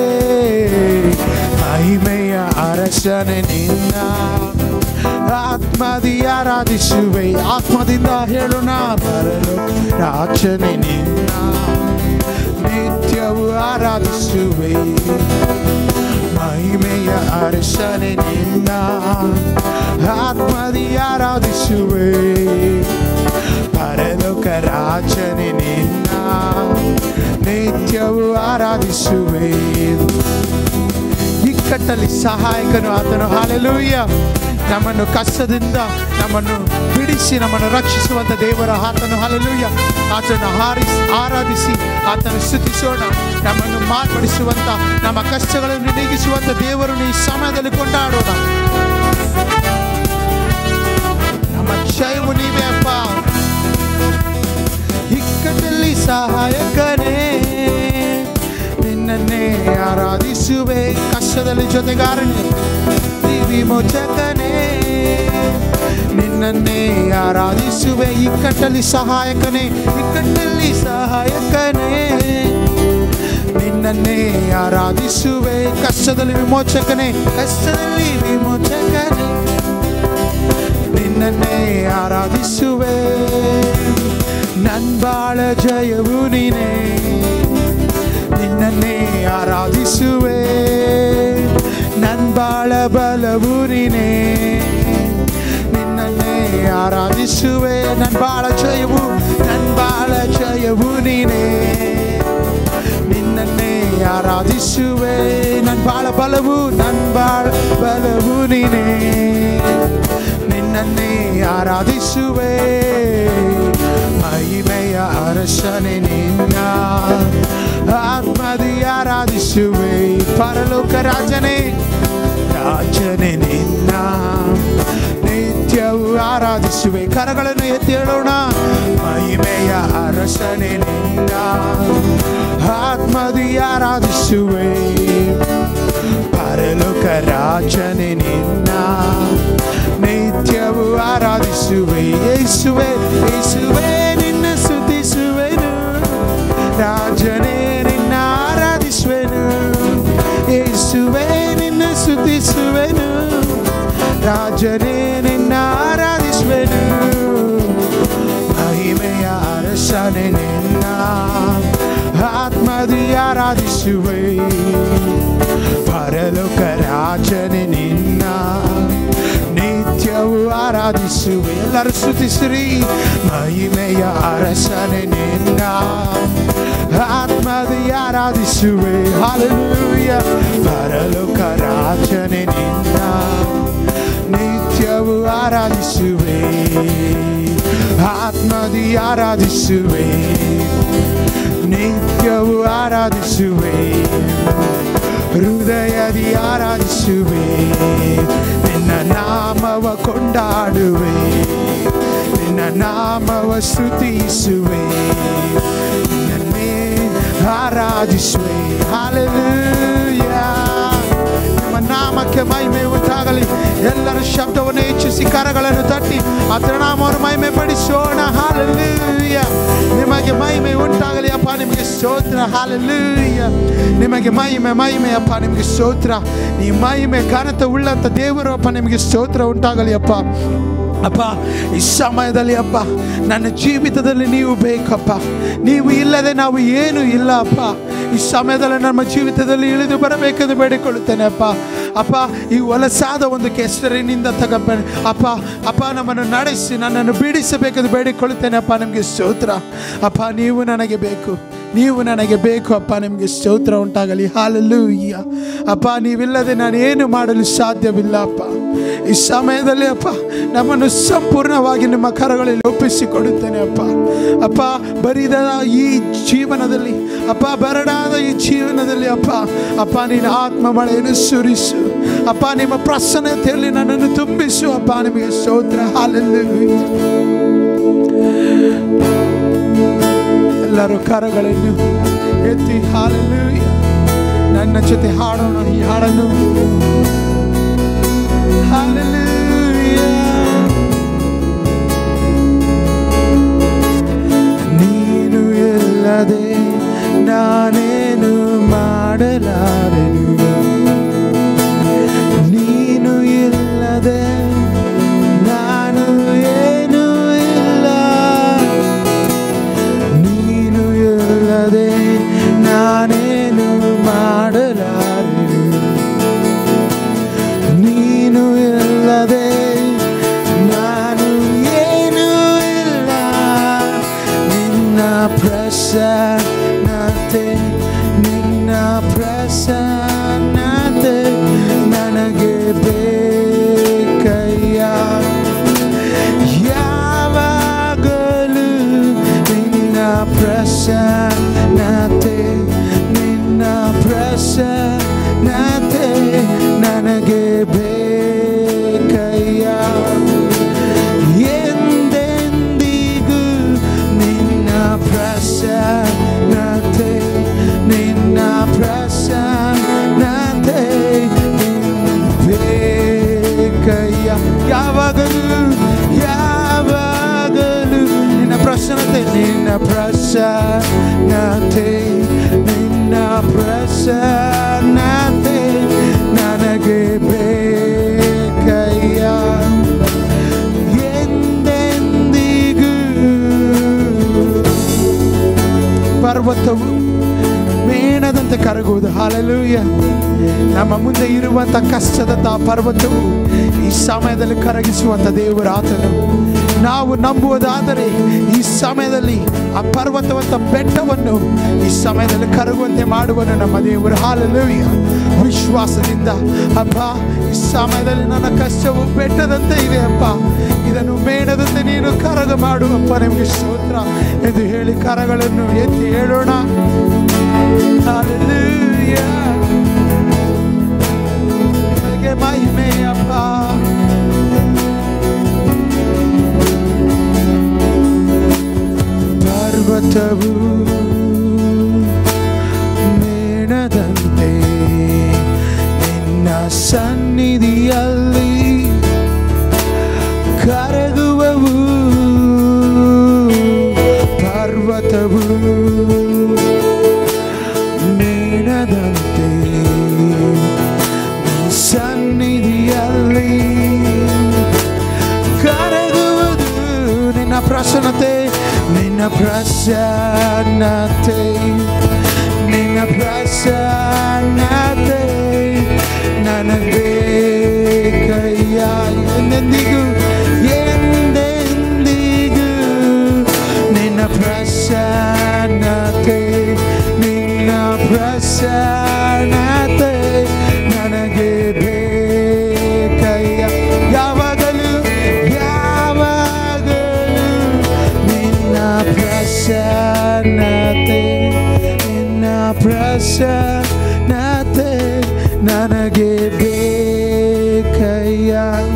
ಮಹಿಮೆಯ ಅರಸನೆ ನಿನ್ನ ಆತ್ಮದಿ ಆರಾಧಿಸುವೆ ಆತ್ಮದಿಂದ ಹೇಳೋಣ ಬರಲು ರಾಜನೆ ನಿನ್ನ ನಿತ್ಯವೂ ಆರಾಧಿಸುವೆ ಮಹಿಮೆಯ ಅರಸನೆ ನಿನ್ನ ಆತ್ಮದಿ ಆರಾಧಿಸುವೆ ಪರಲೋಕ ರಾಜನೆ ನಿನ್ನ ನಿತ್ಯವೂ ಆರಾಧಿಸುವೆ ಇಕ್ಕಟ್ಟಲ್ಲಿ ಸಹಾಯಕನು ಆತನು ಹಾಲೆಲೂಯ್ಯ ನಮ್ಮನ್ನು ಕಷ್ಟದಿಂದ ನಮ್ಮನ್ನು ಬಿಡಿಸಿ ನಮ್ಮನ್ನು ರಕ್ಷಿಸುವಂತ ದೇವರ ಆತನು ಹಾಲೆಲೂಯ್ಯ ಆತನು ಹಾರಿಸಿ ಆರಾಧಿಸಿ ಆತನು ಸ್ತುತಿಸೋಣ ನಮ್ಮನ್ನು ಮಾರ್ಪಡಿಸುವಂತ ನಮ್ಮ ಕಷ್ಟಗಳನ್ನು ನೀಗಿಸುವಂತ ದೇವರನ್ನು ಈ ಸಮಯದಲ್ಲಿ ಕೊಂಡಾಡೋಣ ನಮ್ಮ ಜಯವು ನೀವೇ ಅಪ್ಪ ಇಕ್ಕಟ್ಟಲ್ಲಿ ಸಹಾಯಕನೇ ನಿನ್ನನ್ನೇ ಆರಾಧಿಸುವೆ ಕಷ್ಟದಲ್ಲಿ ಜೊತೆಗಾರನೇ ವಿಮೋಚಕನೇ ನಿನ್ನನ್ನೇ ಆರಾಧಿಸುವೆ ಇಕ್ಕಟ್ಟಲ್ಲಿ ಸಹಾಯಕನೇ ಇಕ್ಕಟ್ಟಲ್ಲಿ ಸಹಾಯಕನೇ ನಿನ್ನನ್ನೇ ಆರಾಧಿಸುವೆ ಕಷ್ಟದಲ್ಲಿ ವಿಮೋಚಕನೇ ಕಷ್ಟದಲ್ಲಿ ವಿಮೋಚಕನೇ ನಿನ್ನನ್ನೇ ಆರಾಧಿಸುವೆ ನನ್ ಬಾಳ ಜಯವು ನೀನೇ ನಿನ್ನನ್ನೇ ಆರಾಧಿಸುವೆ ನನ್ ಬಾಳ ಬಲವು ನೀನೇ ನಿನ್ನನ್ನೇ ಆರಾಧಿಸುವೆ ನನ್ ಬಾಳ ಜಯವು ನನ್ ಬಾಳ ಜಯವು ನೀನೇ ನಿನ್ನನ್ನೇ ಆರಾಧಿಸುವೆ ನನ್ ಬಾಳ ಬಲವು ನನ್ ಬಾಳ ಬಲವು ನೀನೇ ನಿನ್ನನ್ನೇ ಆರಾಧಿಸುವೆ ಮಹಿಮೆಯ ಅರಸನೆ ನಿನ್ನ ಆತ್ಮದಿ ಆರಾಧಿಸುವೆ ಪರಲೋಕ ರಾಜನೇ ರಾಜನೇ ನಿನ್ನ ನಿತ್ಯವೂ ಆರಾಧಿಸುವೆ ಕರಗಳನ್ನು ಎತ್ತಿ ಹೇಳೋಣ ಮಹಿಮೆಯ ಅರಸನೆ ನಿನ್ನ ಆತ್ಮದಿ ಆರಾಧಿಸುವೆ ಪರಲೋಕ ರಾಜನೇ ನಿನ್ನ ನಿತ್ಯವೂ ಆರಾಧಿಸುವೆ ಯೇಸುವೆ ಯೇಸುವೆ ನಿನ್ನ ಸ್ತುತಿಸುವೆನು ರಾಜನೇ ನಿನ್ನ ಆರಾಧಿಸುವೆನು ಯೇಸುವೆ ನಿನ್ನ ಸ್ತುತಿಸುವೆನು ರಾಜನೇ ನಿನ್ನ ಆರಾಧಿಸುವೆನು ಮಹಿಮೆಯ ಅರಸನೆ ನಿನ್ನ ಆತ್ಮದಿ ಆರಾಧಿಸುವೆ ಪರಲೋಕ ರಾಜನೆ ನಿನ್ನ ನಿತ್ಯವೂ ಆರಾಧಿಸುವೆ ಎಲ್ಲರೂ ಸ್ತುತಿಸಿರಿ ಮಹಿಮೆಯ ಅರಸನೆ ನಿನ್ನ ಆತ್ಮದಿ ಆರಾಧಿಸುವೆ ಹಾಲೆಲೂಯ ಪರಲೋಕ ರಾಜನೆ ನಿನ್ನ ನಿತ್ಯವೂ ಆರಾಧಿಸುವೆ ಆತ್ಮದಿ ಆರಾಧಿಸುವೆ ನಿತ್ಯವೂ ಆರಾಧಿಸುವೆ ಹೃದಯದಿ ಆರಾಧಿಸುವೆ ನಿನ್ನ ನಾಮವ ಕೊಂಡಾಡುವೆ ನಿನ್ನ ನಾಮವ ಸ್ತುತಿಸುವೆ ನಿನ್ನನ್ನೇ ಆರಾಧಿಸುವೆ ಹಾಲೆಲೂಯಾ ನಿಮ್ಮ ನಾಮಕ್ಕೆ ಮಹಿಮೆ ಉಂಟಾಗಲಿ ಎಲ್ಲರ ಶಬ್ದವನ್ನು ಹೆಚ್ಚಿಸಿ ಕರಗಳನ್ನು ತಟ್ಟಿ ಅದರ ನಾಮವನ್ನು ಮಹಿಮೆ ಪಡಿಸೋಣ ಹಾಲೆಲೂಯ ನಿಮಗೆ ಮಹಿಮೆ ಉಂಟಾಗಲಿ ಅಪ್ಪ ನಿಮಗೆ ಸ್ತೋತ್ರ ಹಾಲೆಲೂಯ ನಿಮಗೆ ಮಹಿಮೆ ಮಹಿಮೆ ಅಪ್ಪ ನಿಮಗೆ ಸ್ತೋತ್ರ ಈ ಮಹಿಮೆ ಘನತೆ ಉಳ್ಳಂತ ದೇವರು ಅಪ್ಪ ನಿಮಗೆ ಸ್ತೋತ್ರ ಉಂಟಾಗಲಿ ಅಪ್ಪ ಅಪ್ಪ ಈ ಸಮಯದಲ್ಲಿ ಅಪ್ಪ ನನ್ನ ಜೀವಿತದಲ್ಲಿ ನೀವು ಬೇಕಪ್ಪ ನೀವು ಇಲ್ಲದೆ ನಾವು ಏನು ಇಲ್ಲ ಅಪ್ಪ ಈ ಸಮಯದಲ್ಲಿ ನಮ್ಮ ಜೀವಿತದಲ್ಲಿ ಇಳಿದು ಬರಬೇಕೆಂದು ಬೇಡಿಕೊಳ್ಳುತ್ತೇನೆ ಅಪ್ಪ ಅಪ್ಪ ಈ ಹೊಲಸಾದ ಒಂದು ಕೆಸರಿನಿಂದ ತಗಪ್ಪ ಅಪ್ಪ ಅಪ್ಪ ನಮ್ಮನ್ನು ನಡೆಸಿ ನನ್ನನ್ನು ಬಿಡಿಸಬೇಕೆಂದು ಬೇಡಿಕೊಳ್ಳುತ್ತೇನೆ ಅಪ್ಪ ನಮಗೆ ಸ್ತೋತ್ರ ಅಪ್ಪ ನೀವು ನನಗೆ ಬೇಕು ನೀವು ನನಗೆ ಬೇಕು ಅಪ್ಪ ನಿಮಗೆ ಸ್ತೋತ್ರ ಉಂಟಾಗಲಿ ಹಾಲಲ್ಲೂಯ್ಯ ಅಪ್ಪ ನೀವಿಲ್ಲದೆ ನಾನು ಏನು ಮಾಡಲು ಸಾಧ್ಯವಿಲ್ಲ ಅಪ್ಪ ಈ ಸಮಯದಲ್ಲಿ ಅಪ್ಪ ನಮ್ಮನ್ನು ಸಂಪೂರ್ಣವಾಗಿ ನಿಮ್ಮ ಕರಗಳಲ್ಲಿ ಒಪ್ಪಿಸಿಕೊಡುತ್ತೇನೆ ಅಪ್ಪ ಅಪ್ಪ ಬರಿದ ಈ ಜೀವನದಲ್ಲಿ ಅಪ್ಪ ಬರಡಾದ ಈ ಜೀವನದಲ್ಲಿ ಅಪ್ಪ ಅಪ್ಪ ನಿನ್ನ ಆತ್ಮ ಮಳೆಯನ್ನು ಸುರಿಸು ಅಪ್ಪ ನಿಮ್ಮ ಪ್ರಸನ್ನತೆಯಲ್ಲಿ ನನ್ನನ್ನು ತುಂಬಿಸು ಅಪ್ಪ ನಿಮಗೆ ಸ್ತೋತ್ರ ಹಾಲಲ್ಲೂಯ್ಯ ಎಲ್ಲರೂ ಕರಗಳನ್ನು ಎತ್ತಿ ಹಾಡಲು ನನ್ನ ಜೊತೆ ಹಾಡೋಣ ಈ ಹಾಡನ್ನು Hallelujah. ನೀನು ಇಲ್ಲದೆ ನಾನೇನು ಮಾಡಲಾರೆನು ನೀನು ಇಲ್ಲದೆ ನಾನು ಏನೂ ಇಲ್ಲ ನೀನು ಇಲ್ಲದೆ ನಾನೇನು ಮಾಡಲಾರೆನು ನೀನು ಇಲ್ಲದೆ ನಾನು ಏನೂ ಇಲ್ಲ ನಿನ್ನ ಪ್ರಸನ್ನತೆ ನಿನ್ನ ಪ್ರಸನ್ನತೆ ನನಗೆ ಬೇಕಯ್ಯ ಯಾವಾಗಲೂ ನಿನ್ನ ಪ್ರಸನ್ನತೆ ನಿನ್ನ ಪ್ರಸನ್ನತೆ ನನಗೆ ಬೇಕಯ್ಯ ಎಂದೆಂದಿಗೂ ನಿನ್ನ ಪ್ರಸನ್ನತೆ ನಿನ್ನ ಪ್ರಸನ್ನತೆ ಬೇಕಯ್ಯ ಯಾವಾಗಲೂ ಯಾವಾಗಲೂ ನಿನ್ನ ಪ್ರಸನ್ನತೆ ನಿನ್ನ ಪ್ರಸನ್ನತೆ ನಿನ್ನ ಪ್ರಸನ್ನತೆ ನನಗೆ ಬೇಕಯ್ಯ ಎಂದೆಂದಿಗೂ ಪರ್ವತವು ಮೇಣದಂತೆ ಕರಗುವುದು ಹಾಲೆಲೂಯ ನಮ್ಮ ಮುಂದೆ ಇರುವಂತ ಕಷ್ಟದಂತ ಪರ್ವತವು ಈ ಸಮಯದಲ್ಲಿ ಕರಗಿಸುವಂತ ದೇವರ ಆತನು ನಾವು ನಂಬುವುದಾದರೆ ಈ ಸಮಯದಲ್ಲಿ ಆ ಪರ್ವತವಂತ ಬೆಟ್ಟವನ್ನು ಈ ಸಮಯದಲ್ಲಿ ಕರಗುವಂತೆ ಮಾಡುವನು ನಮ್ಮ ದೇವರು ಹಾಲೆಲೂಯ ವಿಶ್ವಾಸದಿಂದ ಅಪ್ಪ ಈ ಸಮಯದಲ್ಲಿ ನನ್ನ ಕಷ್ಟವು ಬೆಟ್ಟದಂತೆ ಇದೆ ಅಪ್ಪ ಇದನ್ನು ಮೇಣದಂತೆ ನೀನು ಕರಗ ಮಾಡು ಅಪ್ಪ ನಿಮಗೆ ಸ್ತೋತ್ರ ಎಂದು ಹೇಳಿ ಕರಗಳನ್ನು ಎತ್ತಿ ಹೇಳೋಣ Hallelujah. ನಿಮಗೆ ಮಹಿಮೆ ಅಪ್ಪ ಪರ್ವತವು ಮೇಣದಂತೆ ನಿನ್ನ ಸನ್ನಿಧಿಯಲ್ಲಿ ಕರಗುವವು ಪರ್ವತವು ಮೇಣದಂತೆ ಸನ್ನಿಧಿಯಲ್ಲಿ ಕರಗುವುದು ನಿನ್ನ ಪ್ರಸನ್ನತೆ ನಿನ್ನ ಪ್ರಸನ್ನತೆ ನಿನ್ನ ಪ್ರಸನ್ನತೆ ನನಗೆ ಕೈಯ ಎಂದೆಂದಿಗೂ ಎಂದೆಂದಿಗೂ ನಿನ್ನ ಪ್ರಸನ್ನತೆ ನಿನ್ನ ಪ್ರಸನ್ನತೆ ನನಗೆ ಬೇಕಯ್ಯ ಯಾವಾಗಲೂ ಯಾವಾಗಲೂ ನಿನ್ನ ಪ್ರಸನ್ನತೆ ನಿನ್ನ ಪ್ರಸನ್ನತೆ ನನಗೆ ಬೇಕಯ್ಯ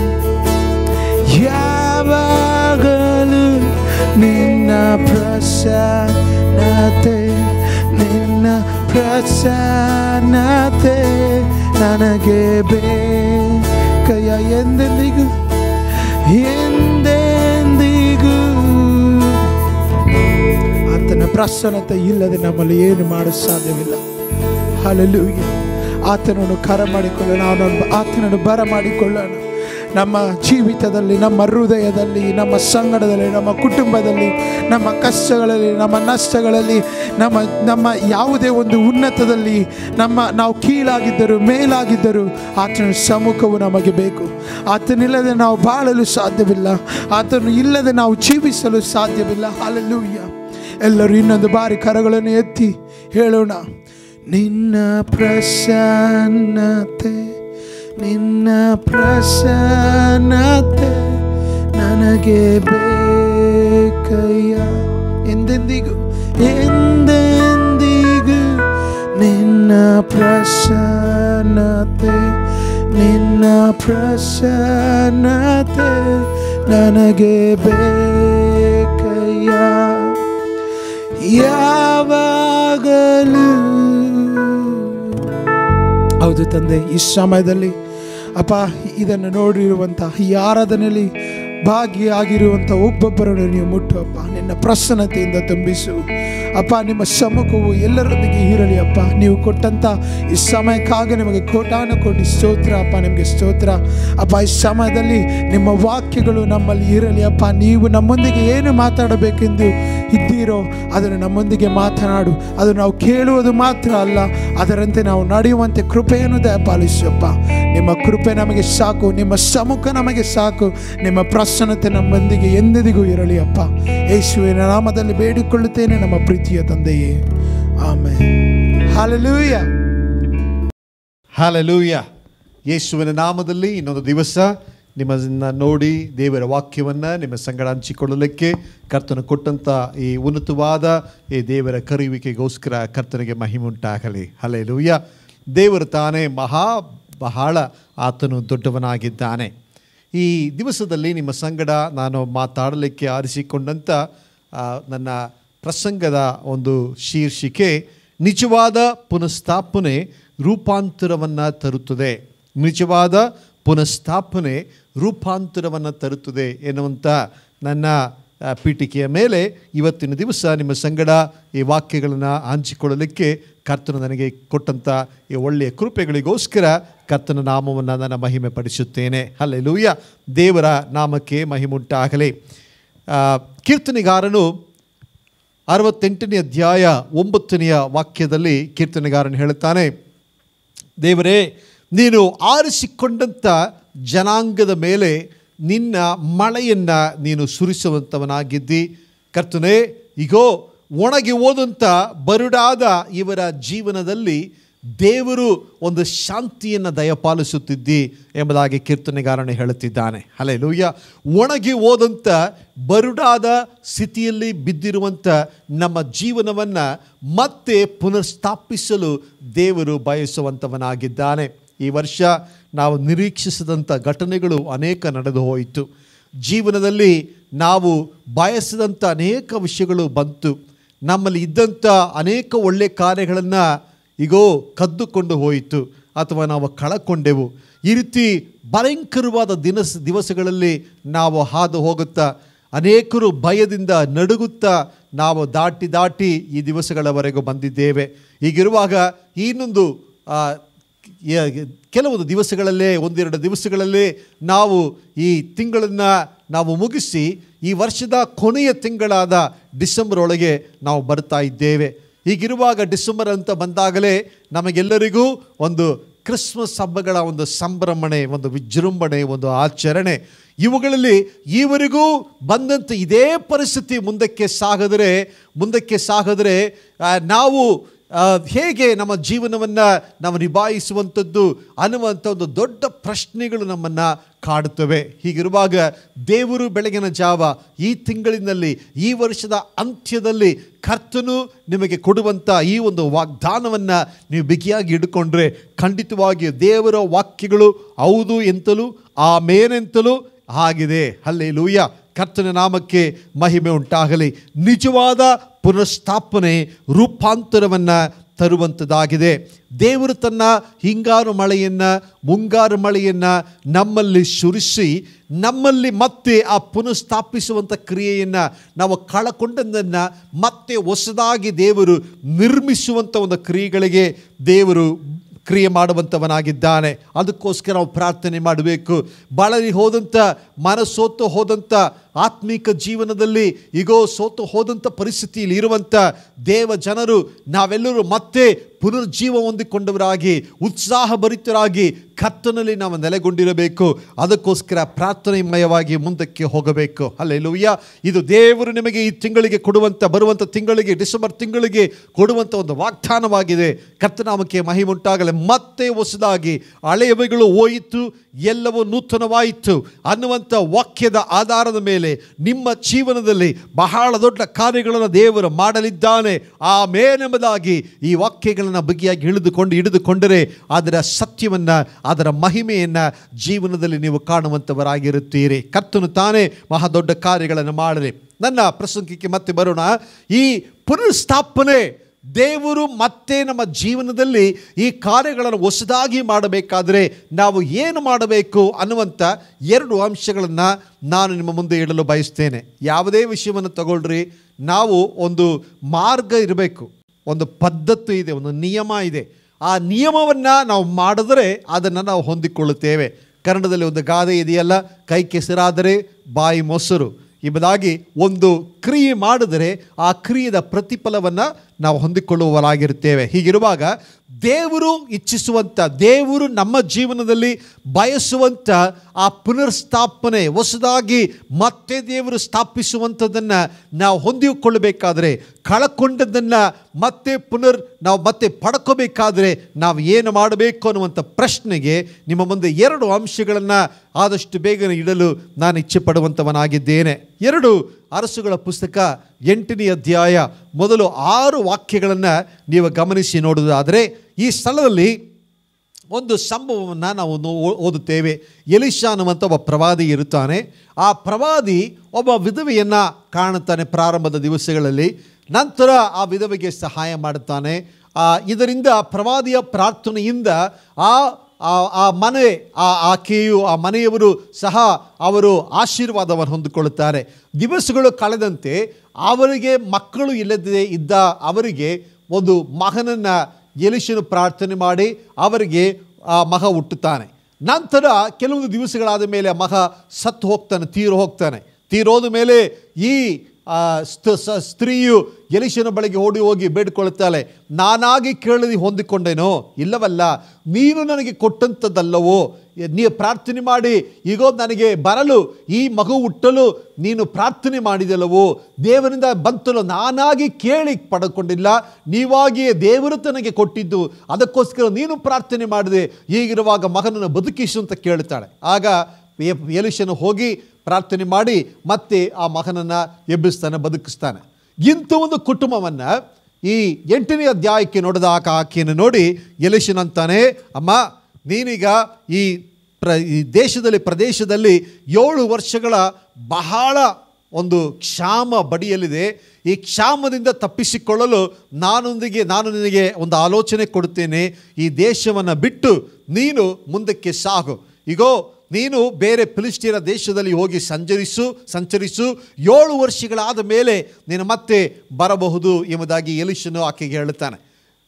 ಯಾವಾಗಲೂ ನಿನ್ನ ಪ್ರಸನ್ನತೆ ನಿನ್ನ ಪ್ರಸನ್ನತೆ ನನಗೆ ಬೇಕಯ್ಯ ಎಂದೆಂದಿಗೂ ಎಂದೆಂದಿಗೂ ಆತನ ಪ್ರಸನ್ನತೆ ಇಲ್ಲದೆ ನಮ್ಮಲ್ಲಿ ಏನು ಮಾಡಲು ಸಾಧ್ಯವಿಲ್ಲ ಹಲಲೂಯ ಆತನನ್ನು ಕರ ಮಾಡಿಕೊಳ್ಳೋಣ ಅವನನ್ನು ಆತನನ್ನು ಬರ ಮಾಡಿಕೊಳ್ಳೋಣ ನಮ್ಮ ಜೀವಿತದಲ್ಲಿ ನಮ್ಮ ಹೃದಯದಲ್ಲಿ ನಮ್ಮ ಸಂಗಡದಲ್ಲಿ ನಮ್ಮ ಕುಟುಂಬದಲ್ಲಿ ನಮ್ಮ ಕಷ್ಟಗಳಲ್ಲಿ ನಮ್ಮ ನಷ್ಟಗಳಲ್ಲಿ ನಮ್ಮ ನಮ್ಮ ಯಾವುದೇ ಒಂದು ಉನ್ನತದಲ್ಲಿ ನಮ್ಮ ನಾವು ಕೀಳಾಗಿದ್ದರು ಮೇಲಾಗಿದ್ದರು ಆತನ ಸಮ್ಮುಖವು ನಮಗೆ ಬೇಕು ಆತನಿಲ್ಲದೆ ನಾವು ಬಾಳಲು ಸಾಧ್ಯವಿಲ್ಲ ಆತನು ಇಲ್ಲದೆ ನಾವು ಜೀವಿಸಲು ಸಾಧ್ಯವಿಲ್ಲ ಹಾಲೆಲೂಯ್ಯ ಎಲ್ಲರೂ ಇನ್ನೊಂದು ಬಾರಿ ಕರಗಳನ್ನು ಎತ್ತಿ ಹೇಳೋಣ ನಿನ್ನ ಪ್ರಸನ್ನತೆ ನಿನ್ನ ಪ್ರಸನ್ನತೆ ನನಗೆ ಬೇಕಯ್ಯ ಎಂದೆಂದಿಗೂ ಎಂದೆಂದಿಗೂ ನಿನ್ನ ಪ್ರಸನ್ನತೆ ನಿನ್ನ ಪ್ರಸನ್ನತೆ ನನಗೆ ಬೇಕಯ್ಯ ಯಾವಾಗಲೂ ಹೌದು ತಂದೆ ಈ ಸಮಯದಲ್ಲಿ ಅಪ್ಪ ಇದನ್ನು ನೋಡಿರುವಂಥ ಈ ಆರಾಧನೆಯಲ್ಲಿ ಭಾಗಿಯಾಗಿರುವಂಥ ಒಬ್ಬೊಬ್ಬರನ್ನು ನೀವು ಮುಟ್ಟು ಅಪ್ಪ ನಿನ್ನ ಪ್ರಸನ್ನತೆಯಿಂದ ತುಂಬಿಸು ಅಪ್ಪ ನಿಮ್ಮ ಸಮ್ಮುಖವು ಎಲ್ಲರೊಂದಿಗೆ ಇರಲಿ ಅಪ್ಪ ನೀವು ಕೊಟ್ಟಂಥ ಈ ಸಮಯಕ್ಕಾಗಿ ನಿಮಗೆ ಕೋಟಾನ ಕೋಟಿ ಸ್ತೋತ್ರ ಅಪ್ಪ ನಿಮಗೆ ಸ್ತೋತ್ರ ಅಪ್ಪ ಈ ಸಮಯದಲ್ಲಿ ನಿಮ್ಮ ವಾಕ್ಯಗಳು ನಮ್ಮಲ್ಲಿ ಇರಲಿ ಅಪ್ಪ ನೀವು ನಮ್ಮೊಂದಿಗೆ ಏನು ಮಾತಾಡಬೇಕೆಂದು ಇದ್ದೀರೋ ಅದನ್ನು ನಮ್ಮೊಂದಿಗೆ ಮಾತನಾಡು ಅದು ನಾವು ಕೇಳುವುದು ಮಾತ್ರ ಅಲ್ಲ ಅದರಂತೆ ನಾವು ನಡೆಯುವಂತೆ ಕೃಪೆಯನ್ನು ದಯಪಾಲಿಸಪ್ಪ ನಿಮ್ಮ ಕೃಪೆ ನಮಗೆ ಸಾಕು ನಿಮ್ಮ ಸಮ್ಮುಖ ನಮಗೆ ಸಾಕು ನಿಮ್ಮ ಪ್ರಸನ್ನತೆ ನಮ್ಮೊಂದಿಗೆ ಎಂದೆದಿಗೂ ಇರಲಿ ಅಪ್ಪ ಯೇಸುವಿನ ನಾಮದಲ್ಲಿ ಬೇಡಿಕೊಳ್ಳುತ್ತೇನೆ ನಮ್ಮ ಪ್ರೀತಿಯ ತಂದೆಯೇ ಆಮೇಲೆ ಹಾಲೆಲೂಯ ಹಾಲೆಲೂಯ ಯೇಸುವಿನ ನಾಮದಲ್ಲಿ ಇನ್ನೊಂದು ದಿವಸ ನಿಮ್ಮನ್ನ ನೋಡಿ ದೇವರ ವಾಕ್ಯವನ್ನು ನಿಮ್ಮ ಸಂಗಡ ಹಂಚಿಕೊಳ್ಳಲಿಕ್ಕೆ ಕರ್ತನು ಕೊಟ್ಟಂಥ ಈ ಉನ್ನತವಾದ ಈ ದೇವರ ಕರೆಯುವಿಕೆಗೋಸ್ಕರ ಕರ್ತನಿಗೆ ಮಹಿಮುಂಟಾಗಲಿ ಹಲೆಲೂಯ ದೇವರು ತಾನೇ ಮಹಾ ಬಹಳ ಆತನು ದೊಡ್ಡವನಾಗಿದ್ದಾನೆ ಈ ದಿವಸದಲ್ಲಿ ನಿಮ್ಮ ಸಂಗಡ ನಾನು ಮಾತಾಡಲಿಕ್ಕೆ ಆರಿಸಿಕೊಂಡಂಥ ಆ, ನನ್ನ ಪ್ರಸಂಗದ ಒಂದು ಶೀರ್ಷಿಕೆ ನಿಜವಾದ ಪುನಃಸ್ಥಾಪನೆ ರೂಪಾಂತರವನ್ನು ತರುತ್ತದೆ ನಿಜವಾದ ಪುನಃಸ್ಥಾಪನೆ ರೂಪಾಂತರವನ್ನು ತರುತ್ತದೆ ಎನ್ನುವಂಥ ನನ್ನ ಆ, ಪೀಠಿಕೆಯ ಮೇಲೆ ಇವತ್ತಿನ ದಿವಸ ನಿಮ್ಮ ಸಂಗಡ ಈ ವಾಕ್ಯಗಳನ್ನು ಹಂಚಿಕೊಳ್ಳಲಿಕ್ಕೆ ಕರ್ತನು ನನಗೆ ಕೊಟ್ಟಂಥ ಈ ಒಳ್ಳೆಯ ಕೃಪೆಗಳಿಗೋಸ್ಕರ ಕರ್ತನ ನಾಮವನ್ನು ನಾನು ಮಹಿಮೆ ಪಡಿಸುತ್ತೇನೆ ಅಲ್ಲೆಲೂಯ ದೇವರ ನಾಮಕ್ಕೆ ಮಹಿಮುಂಟಾಗಲಿ ಆ, ಕೀರ್ತನೆಗಾರನು ಅರವತ್ತೆಂಟನೇ ಅಧ್ಯಾಯ ಒಂಬತ್ತನೆಯ ವಾಕ್ಯದಲ್ಲಿ ಕೀರ್ತನೆಗಾರನು ಹೇಳುತ್ತಾನೆ ದೇವರೇ ನೀನು ಆರಿಸಿಕೊಂಡಂಥ ಜನಾಂಗದ ಮೇಲೆ ನಿನ್ನ ಮಳೆಯನ್ನು ನೀನು ಸುರಿಸುವಂಥವನಾಗಿದ್ದಿ ಕರ್ತನೆ ಈಗೋ ಒಣಗಿ ಹೋದಂಥ ಬರುಡಾದ ಇವರ ಜೀವನದಲ್ಲಿ ದೇವರು ಒಂದು ಶಾಂತಿಯನ್ನು ದಯಪಾಲಿಸುತ್ತಿದ್ದಿ ಎಂಬುದಾಗಿ ಕೀರ್ತನೆಗಾರನೇ ಹೇಳುತ್ತಿದ್ದಾನೆ ಅಲ್ಲೇ ಲೂಯ್ಯ ಒಣಗಿ ಹೋದಂಥ ಬರುಡಾದ ಸ್ಥಿತಿಯಲ್ಲಿ ಬಿದ್ದಿರುವಂಥ ನಮ್ಮ ಜೀವನವನ್ನು ಮತ್ತೆ ಪುನರ್ಸ್ಥಾಪಿಸಲು ದೇವರು ಬಯಸುವಂಥವನಾಗಿದ್ದಾನೆ ಈ ವರ್ಷ ನಾವು ನಿರೀಕ್ಷಿಸಿದಂಥ ಘಟನೆಗಳು ಅನೇಕ ನಡೆದು ಹೋಯಿತು ಜೀವನದಲ್ಲಿ ನಾವು ಬಯಸಿದಂಥ ಅನೇಕ ವಿಷಯಗಳು ಬಂತು ನಮ್ಮಲ್ಲಿ ಇದ್ದಂಥ ಅನೇಕ ಒಳ್ಳೆಯ ಕಾರ್ಯಗಳನ್ನು ಈಗೋ ಕದ್ದುಕೊಂಡು ಹೋಯಿತು ಅಥವಾ ನಾವು ಕಳಕೊಂಡೆವು ಈ ರೀತಿ ಭಯಂಕರವಾದ ದಿನಸ್ ದಿವಸಗಳಲ್ಲಿ ನಾವು ಹಾದು ಹೋಗುತ್ತಾ ಅನೇಕರು ಭಯದಿಂದ ನಡುಗುತ್ತಾ ನಾವು ದಾಟಿ ದಾಟಿ ಈ ದಿವಸಗಳವರೆಗೂ ಬಂದಿದ್ದೇವೆ ಹೀಗಿರುವಾಗ ಇನ್ನೊಂದು ಆ, ಯ- ಕೆಲವೊಂದು ದಿವಸಗಳಲ್ಲೇ ಒಂದೆರಡು ದಿವಸಗಳಲ್ಲೇ ನಾವು ಈ ತಿಂಗಳನ್ನು ನಾವು ಮುಗಿಸಿ ಈ ವರ್ಷದ ಕೊನೆಯ ತಿಂಗಳಾದ ಡಿಸೆಂಬರ್ ಒಳಗೆ ನಾವು ಬರ್ತಾ ಇದ್ದೇವೆ ಹೀಗಿರುವಾಗ ಡಿಸೆಂಬರ್ ಅಂತ ಬಂದಾಗಲೇ ನಮಗೆಲ್ಲರಿಗೂ ಒಂದು ಕ್ರಿಸ್ಮಸ್ ಹಬ್ಬಗಳ ಒಂದು ಸಂಭ್ರಮಣೆ ಒಂದು ವಿಜೃಂಭಣೆ ಒಂದು ಆಚರಣೆ ಇವುಗಳಲ್ಲಿ ಈವರೆಗೂ ಬಂದಂಥ ಇದೇ ಪರಿಸ್ಥಿತಿ ಮುಂದಕ್ಕೆ ಸಾಗಿದ್ರೆ ಮುಂದಕ್ಕೆ ಸಾಗಿದ್ರೆ ಆ, ನಾವು ಆ, ಹೇಗೆ ನಮ್ಮ ಜೀವನವನ್ನು ನಾವು ನಿಭಾಯಿಸುವಂಥದ್ದು ಅನ್ನುವಂಥ ಒಂದು ದೊಡ್ಡ ಪ್ರಶ್ನೆಗಳು ನಮ್ಮನ್ನು ಕಾಡುತ್ತವೆ ಹೀಗಿರುವಾಗ ದೇವರು ಬೆಳಗಿನ ಜಾವ ಈ ತಿಂಗಳಿನಲ್ಲಿ ಈ ವರ್ಷದ ಅಂತ್ಯದಲ್ಲಿ ಕರ್ತನು ನಿಮಗೆ ಕೊಡುವಂಥ ಈ ಒಂದು ವಾಗ್ದಾನವನ್ನು ನೀವು ಬಿಗಿಯಾಗಿ ಹಿಡ್ಕೊಂಡ್ರೆ ಖಂಡಿತವಾಗಿ ದೇವರ ವಾಕ್ಯಗಳು ಹೌದು ಎಂತಲೂ ಆಮೇನೆಂತಲೂ ಆಗಿದೆ ಅಲ್ಲೇ ಲೂಯ್ಯ ಕರ್ತನ ನಾಮಕ್ಕೆ ಮಹಿಮೆ ಉಂಟಾಗಲಿ ನಿಜವಾದ ಪುನಃಸ್ಥಾಪನೆ ರೂಪಾಂತರವನ್ನು ತರುವಂಥದ್ದಾಗಿದೆ ದೇವರು ತನ್ನ ಹಿಂಗಾರು ಮಳೆಯನ್ನು ಮುಂಗಾರು ಮಳೆಯನ್ನು ನಮ್ಮಲ್ಲಿ ಸುರಿಸಿ ನಮ್ಮಲ್ಲಿ ಮತ್ತೆ ಆ ಪುನಃಸ್ಥಾಪಿಸುವಂಥ ಕ್ರಿಯೆಯನ್ನು ನಾವು ಕಳಕೊಂಡದ್ದನ್ನು ಮತ್ತೆ ಹೊಸದಾಗಿ ದೇವರು ನಿರ್ಮಿಸುವಂಥ ಒಂದು ಕ್ರಿಯೆಗಳಿಗೆ ದೇವರು ಕ್ರಿಯೆ ಮಾಡುವಂಥವನಾಗಿದ್ದಾನೆ ಅದಕ್ಕೋಸ್ಕರ ನಾವು ಪ್ರಾರ್ಥನೆ ಮಾಡಬೇಕು ಬಳಲಿ ಹೋದಂಥ ಮನಸ್ಸೋತು ಹೋದಂಥ ಆತ್ಮಿಕ ಜೀವನದಲ್ಲಿ ಈಗೋ ಸೋತು ಹೋದಂಥ ಪರಿಸ್ಥಿತಿಯಲ್ಲಿ ಇರುವಂಥ ದೇವ ಜನರು ನಾವೆಲ್ಲರೂ ಮತ್ತೆ ಪುನರ್ಜೀವ ಹೊಂದಿಕೊಂಡವರಾಗಿ ಉತ್ಸಾಹಭರಿತರಾಗಿ ಕತ್ತನಲ್ಲಿ ನಾವು ನೆಲೆಗೊಂಡಿರಬೇಕು ಅದಕ್ಕೋಸ್ಕರ ಪ್ರಾರ್ಥನೆಮಯವಾಗಿ ಮುಂದಕ್ಕೆ ಹೋಗಬೇಕು ಅಲ್ಲೆಲ್ಲೂಯ್ಯ ಇದು ದೇವರು ನಿಮಗೆ ಈ ತಿಂಗಳಿಗೆ ಕೊಡುವಂಥ ಬರುವಂಥ ತಿಂಗಳಿಗೆ ಡಿಸೆಂಬರ್ ತಿಂಗಳಿಗೆ ಕೊಡುವಂಥ ಒಂದು ವಾಗ್ದಾನವಾಗಿದೆ ಕರ್ತನಾಮಕ್ಕೆ ಮಹಿಮುಂಟಾಗಲಿ ಮತ್ತೆ ಹೊಸದಾಗಿ ಹಳೆಯವುಗಳು ಹೋಯಿತು ಎಲ್ಲವೂ ನೂತನವಾಯಿತು ಅನ್ನುವಂಥ ವಾಕ್ಯದ ಆಧಾರದ ಮೇಲೆ ನಿಮ್ಮ ಜೀವನದಲ್ಲಿ ಬಹಳ ದೊಡ್ಡ ಕಾರ್ಯಗಳನ್ನು ದೇವರು ಮಾಡಲಿದ್ದಾನೆ ಆ ಮೇನೆಂಬುದಾಗಿ ಈ ವಾಕ್ಯಗಳನ್ನು ಬಗೆಯಾಗಿ ಹಿಡಿದುಕೊಂಡು ಹಿಡಿದುಕೊಂಡರೆ ಅದರ ಸತ್ಯವನ್ನು ಅದರ ಮಹಿಮೆಯನ್ನು ಜೀವನದಲ್ಲಿ ನೀವು ಕಾಣುವಂಥವರಾಗಿರುತ್ತೀರಿ ಕರ್ತನು ತಾನೇ ಮಹಾ ದೊಡ್ಡ ಕಾರ್ಯಗಳನ್ನು ಮಾಡಲಿ ನನ್ನ ಪ್ರಸಂಗಕ್ಕೆ ಮತ್ತೆ ಬರೋಣ ಈ ಪುನರ್ಸ್ಥಾಪನೆ ದೇವರು ಮತ್ತೆ ನಮ್ಮ ಜೀವನದಲ್ಲಿ ಈ ಕಾರ್ಯಗಳನ್ನು ಹೊಸದಾಗಿ ಮಾಡಬೇಕಾದರೆ ನಾವು ಏನು ಮಾಡಬೇಕು ಅನ್ನುವಂಥ ಎರಡು ಅಂಶಗಳನ್ನು ನಾನು ನಿಮ್ಮ ಮುಂದೆ ಇಡಲು ಬಯಸ್ತೇನೆ ಯಾವುದೇ ವಿಷಯವನ್ನು ತಗೊಳ್ರಿ ನಾವು ಒಂದು ಮಾರ್ಗ ಇರಬೇಕು ಒಂದು ಪದ್ಧತಿ ಇದೆ ಒಂದು ನಿಯಮ ಇದೆ ಆ ನಿಯಮವನ್ನು ನಾವು ಮಾಡಿದ್ರೆ ಅದನ್ನು ನಾವು ಹೊಂದಿಕೊಳ್ಳುತ್ತೇವೆ ಕನ್ನಡದಲ್ಲಿ ಒಂದು ಗಾದೆ ಇದೆಯಲ್ಲ ಕೈ ಕೆಸರಾದರೆ ಬಾಯಿ ಮೊಸರು ಎಂಬುದಾಗಿ ಒಂದು ಕ್ರಿಯೆ ಮಾಡಿದರೆ ಆ ಕ್ರಿಯೆಯ ಪ್ರತಿಫಲವನ್ನು ನಾವು ಹೊಂದಿಕೊಳ್ಳುವವರಾಗಿರುತ್ತೇವೆ ಹೀಗಿರುವಾಗ ದೇವರು ಇಚ್ಛಿಸುವಂಥ ದೇವರು ನಮ್ಮ ಜೀವನದಲ್ಲಿ ಬಯಸುವಂಥ ಆ ಪುನರ್ಸ್ಥಾಪನೆ ಹೊಸದಾಗಿ ಮತ್ತೆ ದೇವರು ಸ್ಥಾಪಿಸುವಂಥದ್ದನ್ನು ನಾವು ಹೊಂದಿಕೊಳ್ಳಬೇಕಾದ್ರೆ ಕಳಕೊಂಡದ್ದನ್ನು ಮತ್ತೆ ಪುನರ್ ನಾವು ಮತ್ತೆ ಪಡ್ಕೋಬೇಕಾದ್ರೆ ನಾವು ಏನು ಮಾಡಬೇಕು ಅನ್ನುವಂಥ ಪ್ರಶ್ನೆಗೆ ನಿಮ್ಮ ಮುಂದೆ ಎರಡು ಅಂಶಗಳನ್ನು ಆದಷ್ಟು ಬೇಗನೆ ಇಡಲು ನಾನು ಇಚ್ಛೆ ಪಡುವಂಥವನಾಗಿದ್ದೇನೆ ಎರಡು ಅರಸುಗಳ ಪುಸ್ತಕ ಎಂಟನೇ ಅಧ್ಯಾಯ ಮೊದಲು ಆರು ವಾಕ್ಯಗಳನ್ನು ನೀವು ಗಮನಿಸಿ ನೋಡುವುದಾದರೆ ಈ ಸ್ಥಳದಲ್ಲಿ ಒಂದು ಸಂಭವವನ್ನು ನಾವು ನೋ- ಓದುತ್ತೇವೆ ಎಲಿಶಾ ಅನ್ನುವಂಥ ಒಬ್ಬ ಪ್ರವಾದಿ ಇರುತ್ತಾನೆ ಆ ಪ್ರವಾದಿ ಒಬ್ಬ ವಿಧವೆಯನ್ನು ಕಾಣುತ್ತಾನೆ ಪ್ರಾರಂಭದ ದಿವಸಗಳಲ್ಲಿ ನಂತರ ಆ ವಿಧವೆಗೆ ಸಹಾಯ ಮಾಡುತ್ತಾನೆ ಆ ಇದರಿಂದ ಪ್ರವಾದಿಯ ಪ್ರಾರ್ಥನೆಯಿಂದ ಆ ಆ- ಆ ಮನೆ ಆ ಆಕೆಯು ಆ ಮನೆಯವರು ಸಹ ಅವರು ಆಶೀರ್ವಾದವನ್ನು ಹೊಂದಿಕೊಳ್ಳುತ್ತಾರೆ ದಿವಸಗಳು ಕಳೆದಂತೆ ಅವರಿಗೆ ಮಕ್ಕಳು ಇಲ್ಲದೆ ಇದ್ದ ಅವರಿಗೆ ಒಂದು ಮಗನನ್ನು ಎಲಿಶನು ಪ್ರಾರ್ಥನೆ ಮಾಡಿ ಅವರಿಗೆ ಆ ಮಗ ಹುಟ್ಟುತ್ತಾನೆ ನಂತರ ಕೆಲವೊಂದು ದಿವಸಗಳಾದ ಮೇಲೆ ಆ ಮಗ ಸತ್ತು ಹೋಗ್ತಾನೆ ತೀರು ಹೋಗ್ತಾನೆ ತೀರೋದ ಮೇಲೆ ಈ ಆ, ಸ್ತ- ಸ- ಸ್ತ್ರೀಯು ಎಲಿಶನ ಬಳಿಗೆ ಓಡಿ ಹೋಗಿ ಬೇಡಿಕೊಳ್ಳುತ್ತಾಳೆ ನಾನಾಗಿ ಕೇಳದಿ ಹೊಂದಿಕೊಂಡೇನೋ ಇಲ್ಲವಲ್ಲ ನೀನು ನನಗೆ ಕೊಟ್ಟಂಥದ್ದಲ್ಲವೋ ನೀ ಪ್ರಾರ್ಥನೆ ಮಾಡಿ ಈಗೋ ನನಗೆ ಬರಲು ಈ ಮಗು ಹುಟ್ಟಲು ನೀನು ಪ್ರಾರ್ಥನೆ ಮಾಡಿದಲ್ಲವೋ ದೇವರಿಂದ ಬಂತಲು ನಾನಾಗಿ ಕೇಳಿ ಪಡ್ಕೊಂಡಿಲ್ಲ ನೀವಾಗಿಯೇ ದೇವರು ತನಗೆ ಕೊಟ್ಟಿದ್ದು ಅದಕ್ಕೋಸ್ಕರ ನೀನು ಪ್ರಾರ್ಥನೆ ಮಾಡಿದೆ ಹೀಗಿರುವಾಗ ಮಗನನ್ನು ಬದುಕಿಸು ಅಂತ ಕೇಳ್ತಾಳೆ ಆಗ ಎ- ಎಲಿಶನು ಹೋಗಿ ಪ್ರಾರ್ಥನೆ ಮಾಡಿ ಮತ್ತೆ ಆ ಮಗನನ್ನು ಎಬ್ಬಿಸ್ತಾನೆ ಬದುಕಿಸ್ತಾನೆ ಇಂಥ ಒಂದು ಕುಟುಂಬವನ್ನು ಈ ಎಂಟನೇ ಅಧ್ಯಾಯಕ್ಕೆ ನೋಡಿದ ಆಕ ಆಕೆಯನ್ನು ನೋಡಿ ಎಲಿಶನ್ ಅಂತಾನೆ ಅಮ್ಮ ನೀನೀಗ ಈ ಪ್ರ ಈ ದೇಶದಲ್ಲಿ ಪ್ರದೇಶದಲ್ಲಿ ಏಳು ವರ್ಷಗಳ ಬಹಳ ಒಂದು ಕ್ಷಾಮ ಬಡಿಯಲಿದೆ ಈ ಕ್ಷಾಮದಿಂದ ತಪ್ಪಿಸಿಕೊಳ್ಳಲು ನಾನೊಂದಿಗೆ ನಾನು ನಿನಗೆ ಒಂದು ಆಲೋಚನೆ ಕೊಡುತ್ತೇನೆ ಈ ದೇಶವನ್ನು ಬಿಟ್ಟು ನೀನು ಮುಂದಕ್ಕೆ ಸಾಗು ಈಗೋ ನೀನು ಬೇರೆ ಫಿಲಿಸ್ತೀನ ದೇಶದಲ್ಲಿ ಹೋಗಿ ಸಂಚರಿಸು ಸಂಚರಿಸು ಏಳು ವರ್ಷಗಳಾದ ಮೇಲೆ ನೀನು ಮತ್ತೆ ಬರಬಹುದು ಎಂಬುದಾಗಿ ಎಲಿಶನು ಆಕೆಗೆ ಹೇಳುತ್ತಾನೆ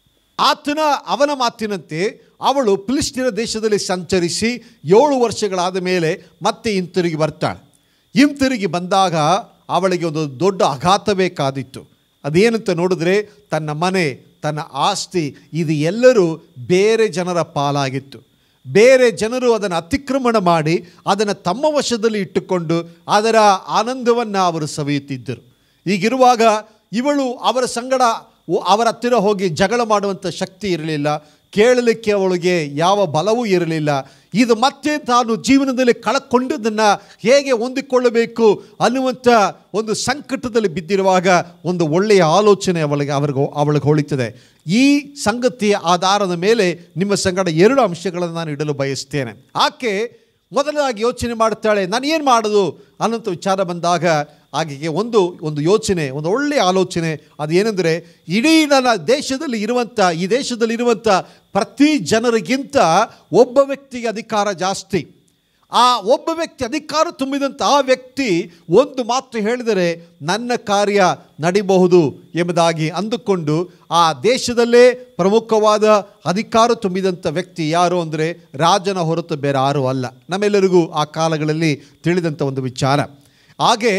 ಆತನ ಅವನ ಮಾತಿನಂತೆ ಅವಳು ಫಿಲಿಸ್ತೀನ ದೇಶದಲ್ಲಿ ಸಂಚರಿಸಿ ಏಳು ವರ್ಷಗಳಾದ ಮೇಲೆ ಮತ್ತೆ ಹಿಂತಿರುಗಿ ಬರ್ತಾಳೆ ಹಿಂತಿರುಗಿ ಬಂದಾಗ ಅವಳಿಗೆ ಒಂದು ದೊಡ್ಡ ಆಘಾತವೇ ಕಾದಿತ್ತು ಅದೇನಂತ ನೋಡಿದ್ರೆ ತನ್ನ ಮನೆ ತನ್ನ ಆಸ್ತಿ ಇದು ಎಲ್ಲರೂ ಬೇರೆ ಜನರ ಪಾಲಾಗಿತ್ತು ಬೇರೆ ಜನರು ಅದನ್ನು ಅತಿಕ್ರಮಣ ಮಾಡಿ ಅದನ್ನು ತಮ್ಮ ವಶದಲ್ಲಿ ಇಟ್ಟುಕೊಂಡು ಅದರ ಆನಂದವನ್ನು ಅವರು ಸವಿಯುತ್ತಿದ್ದರು ಹೀಗಿರುವಾಗ ಇವಳು ಅವರ ಸಂಗಡ ಒ- ಅವರ ಹತ್ತಿರ ಹೋಗಿ ಜಗಳ ಮಾಡುವಂಥ ಶಕ್ತಿ ಇರಲಿಲ್ಲ ಕೇಳಲಿಕ್ಕೆ ಅವಳಿಗೆ ಯಾವ ಬಲವೂ ಇರಲಿಲ್ಲ ಇದು ಮತ್ತೆ ತಾನು ಜೀವನದಲ್ಲಿ ಕಳಕೊಂಡದನ್ನು ಹೇಗೆ ಹೊಂದಿಕೊಳ್ಳಬೇಕು ಅನ್ನುವಂಥ ಒಂದು ಸಂಕಟದಲ್ಲಿ ಬಿದ್ದಿರುವಾಗ ಒಂದು ಒಳ್ಳೆಯ ಆಲೋಚನೆ ಅವಳಿಗೆ ಅವರಿಗೆ ಅವಳಿಗೆ ಹೊಳಿತದೆ ಈ ಸಂಗತಿಯ ಆಧಾರದ ಮೇಲೆ ನಿಮ್ಮ ಸಂಗಡ ಎರಡು ಅಂಶಗಳನ್ನು ನಾನು ಇಡಲು ಬಯಸ್ತೇನೆ ಆಕೆ ಮೊದಲಾಗಿ ಯೋಚನೆ ಮಾಡ್ತಾಳೆ ನಾನು ಏನು ಮಾಡೋದು ಅನ್ನೋಂಥ ವಿಚಾರ ಬಂದಾಗ ಹಾಗೆ ಒಂದು ಒಂದು ಯೋಚನೆ ಒಂದು ಒಳ್ಳೆಯ ಆಲೋಚನೆ ಅದು ಏನೆಂದರೆ ಇಡೀ ನನ್ನ ದೇಶದಲ್ಲಿ ಇರುವಂಥ ಈ ದೇಶದಲ್ಲಿ ಇರುವಂಥ ಪ್ರತಿ ಜನರಿಗಿಂತ ಒಬ್ಬ ವ್ಯಕ್ತಿಗೆ ಅಧಿಕಾರ ಜಾಸ್ತಿ ಆ ಒಬ್ಬ ವ್ಯಕ್ತಿ ಅಧಿಕಾರ ತುಂಬಿದಂಥ ಆ ವ್ಯಕ್ತಿ ಒಂದು ಮಾತು ಹೇಳಿದರೆ ನನ್ನ ಕಾರ್ಯ ನಡಿಬಹುದು ಎಂಬುದಾಗಿ ಅಂದುಕೊಂಡು ಆ ದೇಶದಲ್ಲೇ ಪ್ರಮುಖವಾದ ಅಧಿಕಾರ ತುಂಬಿದಂಥ ವ್ಯಕ್ತಿ ಯಾರು ಅಂದರೆ ರಾಜನ ಹೊರತು ಬೇರೆ ಯಾರೂ ಅಲ್ಲ ನಮ್ಮೆಲ್ಲರಿಗೂ ಆ ಕಾಲಗಳಲ್ಲಿ ತಿಳಿದಂಥ ಒಂದು ವಿಚಾರ ಹಾಗೆ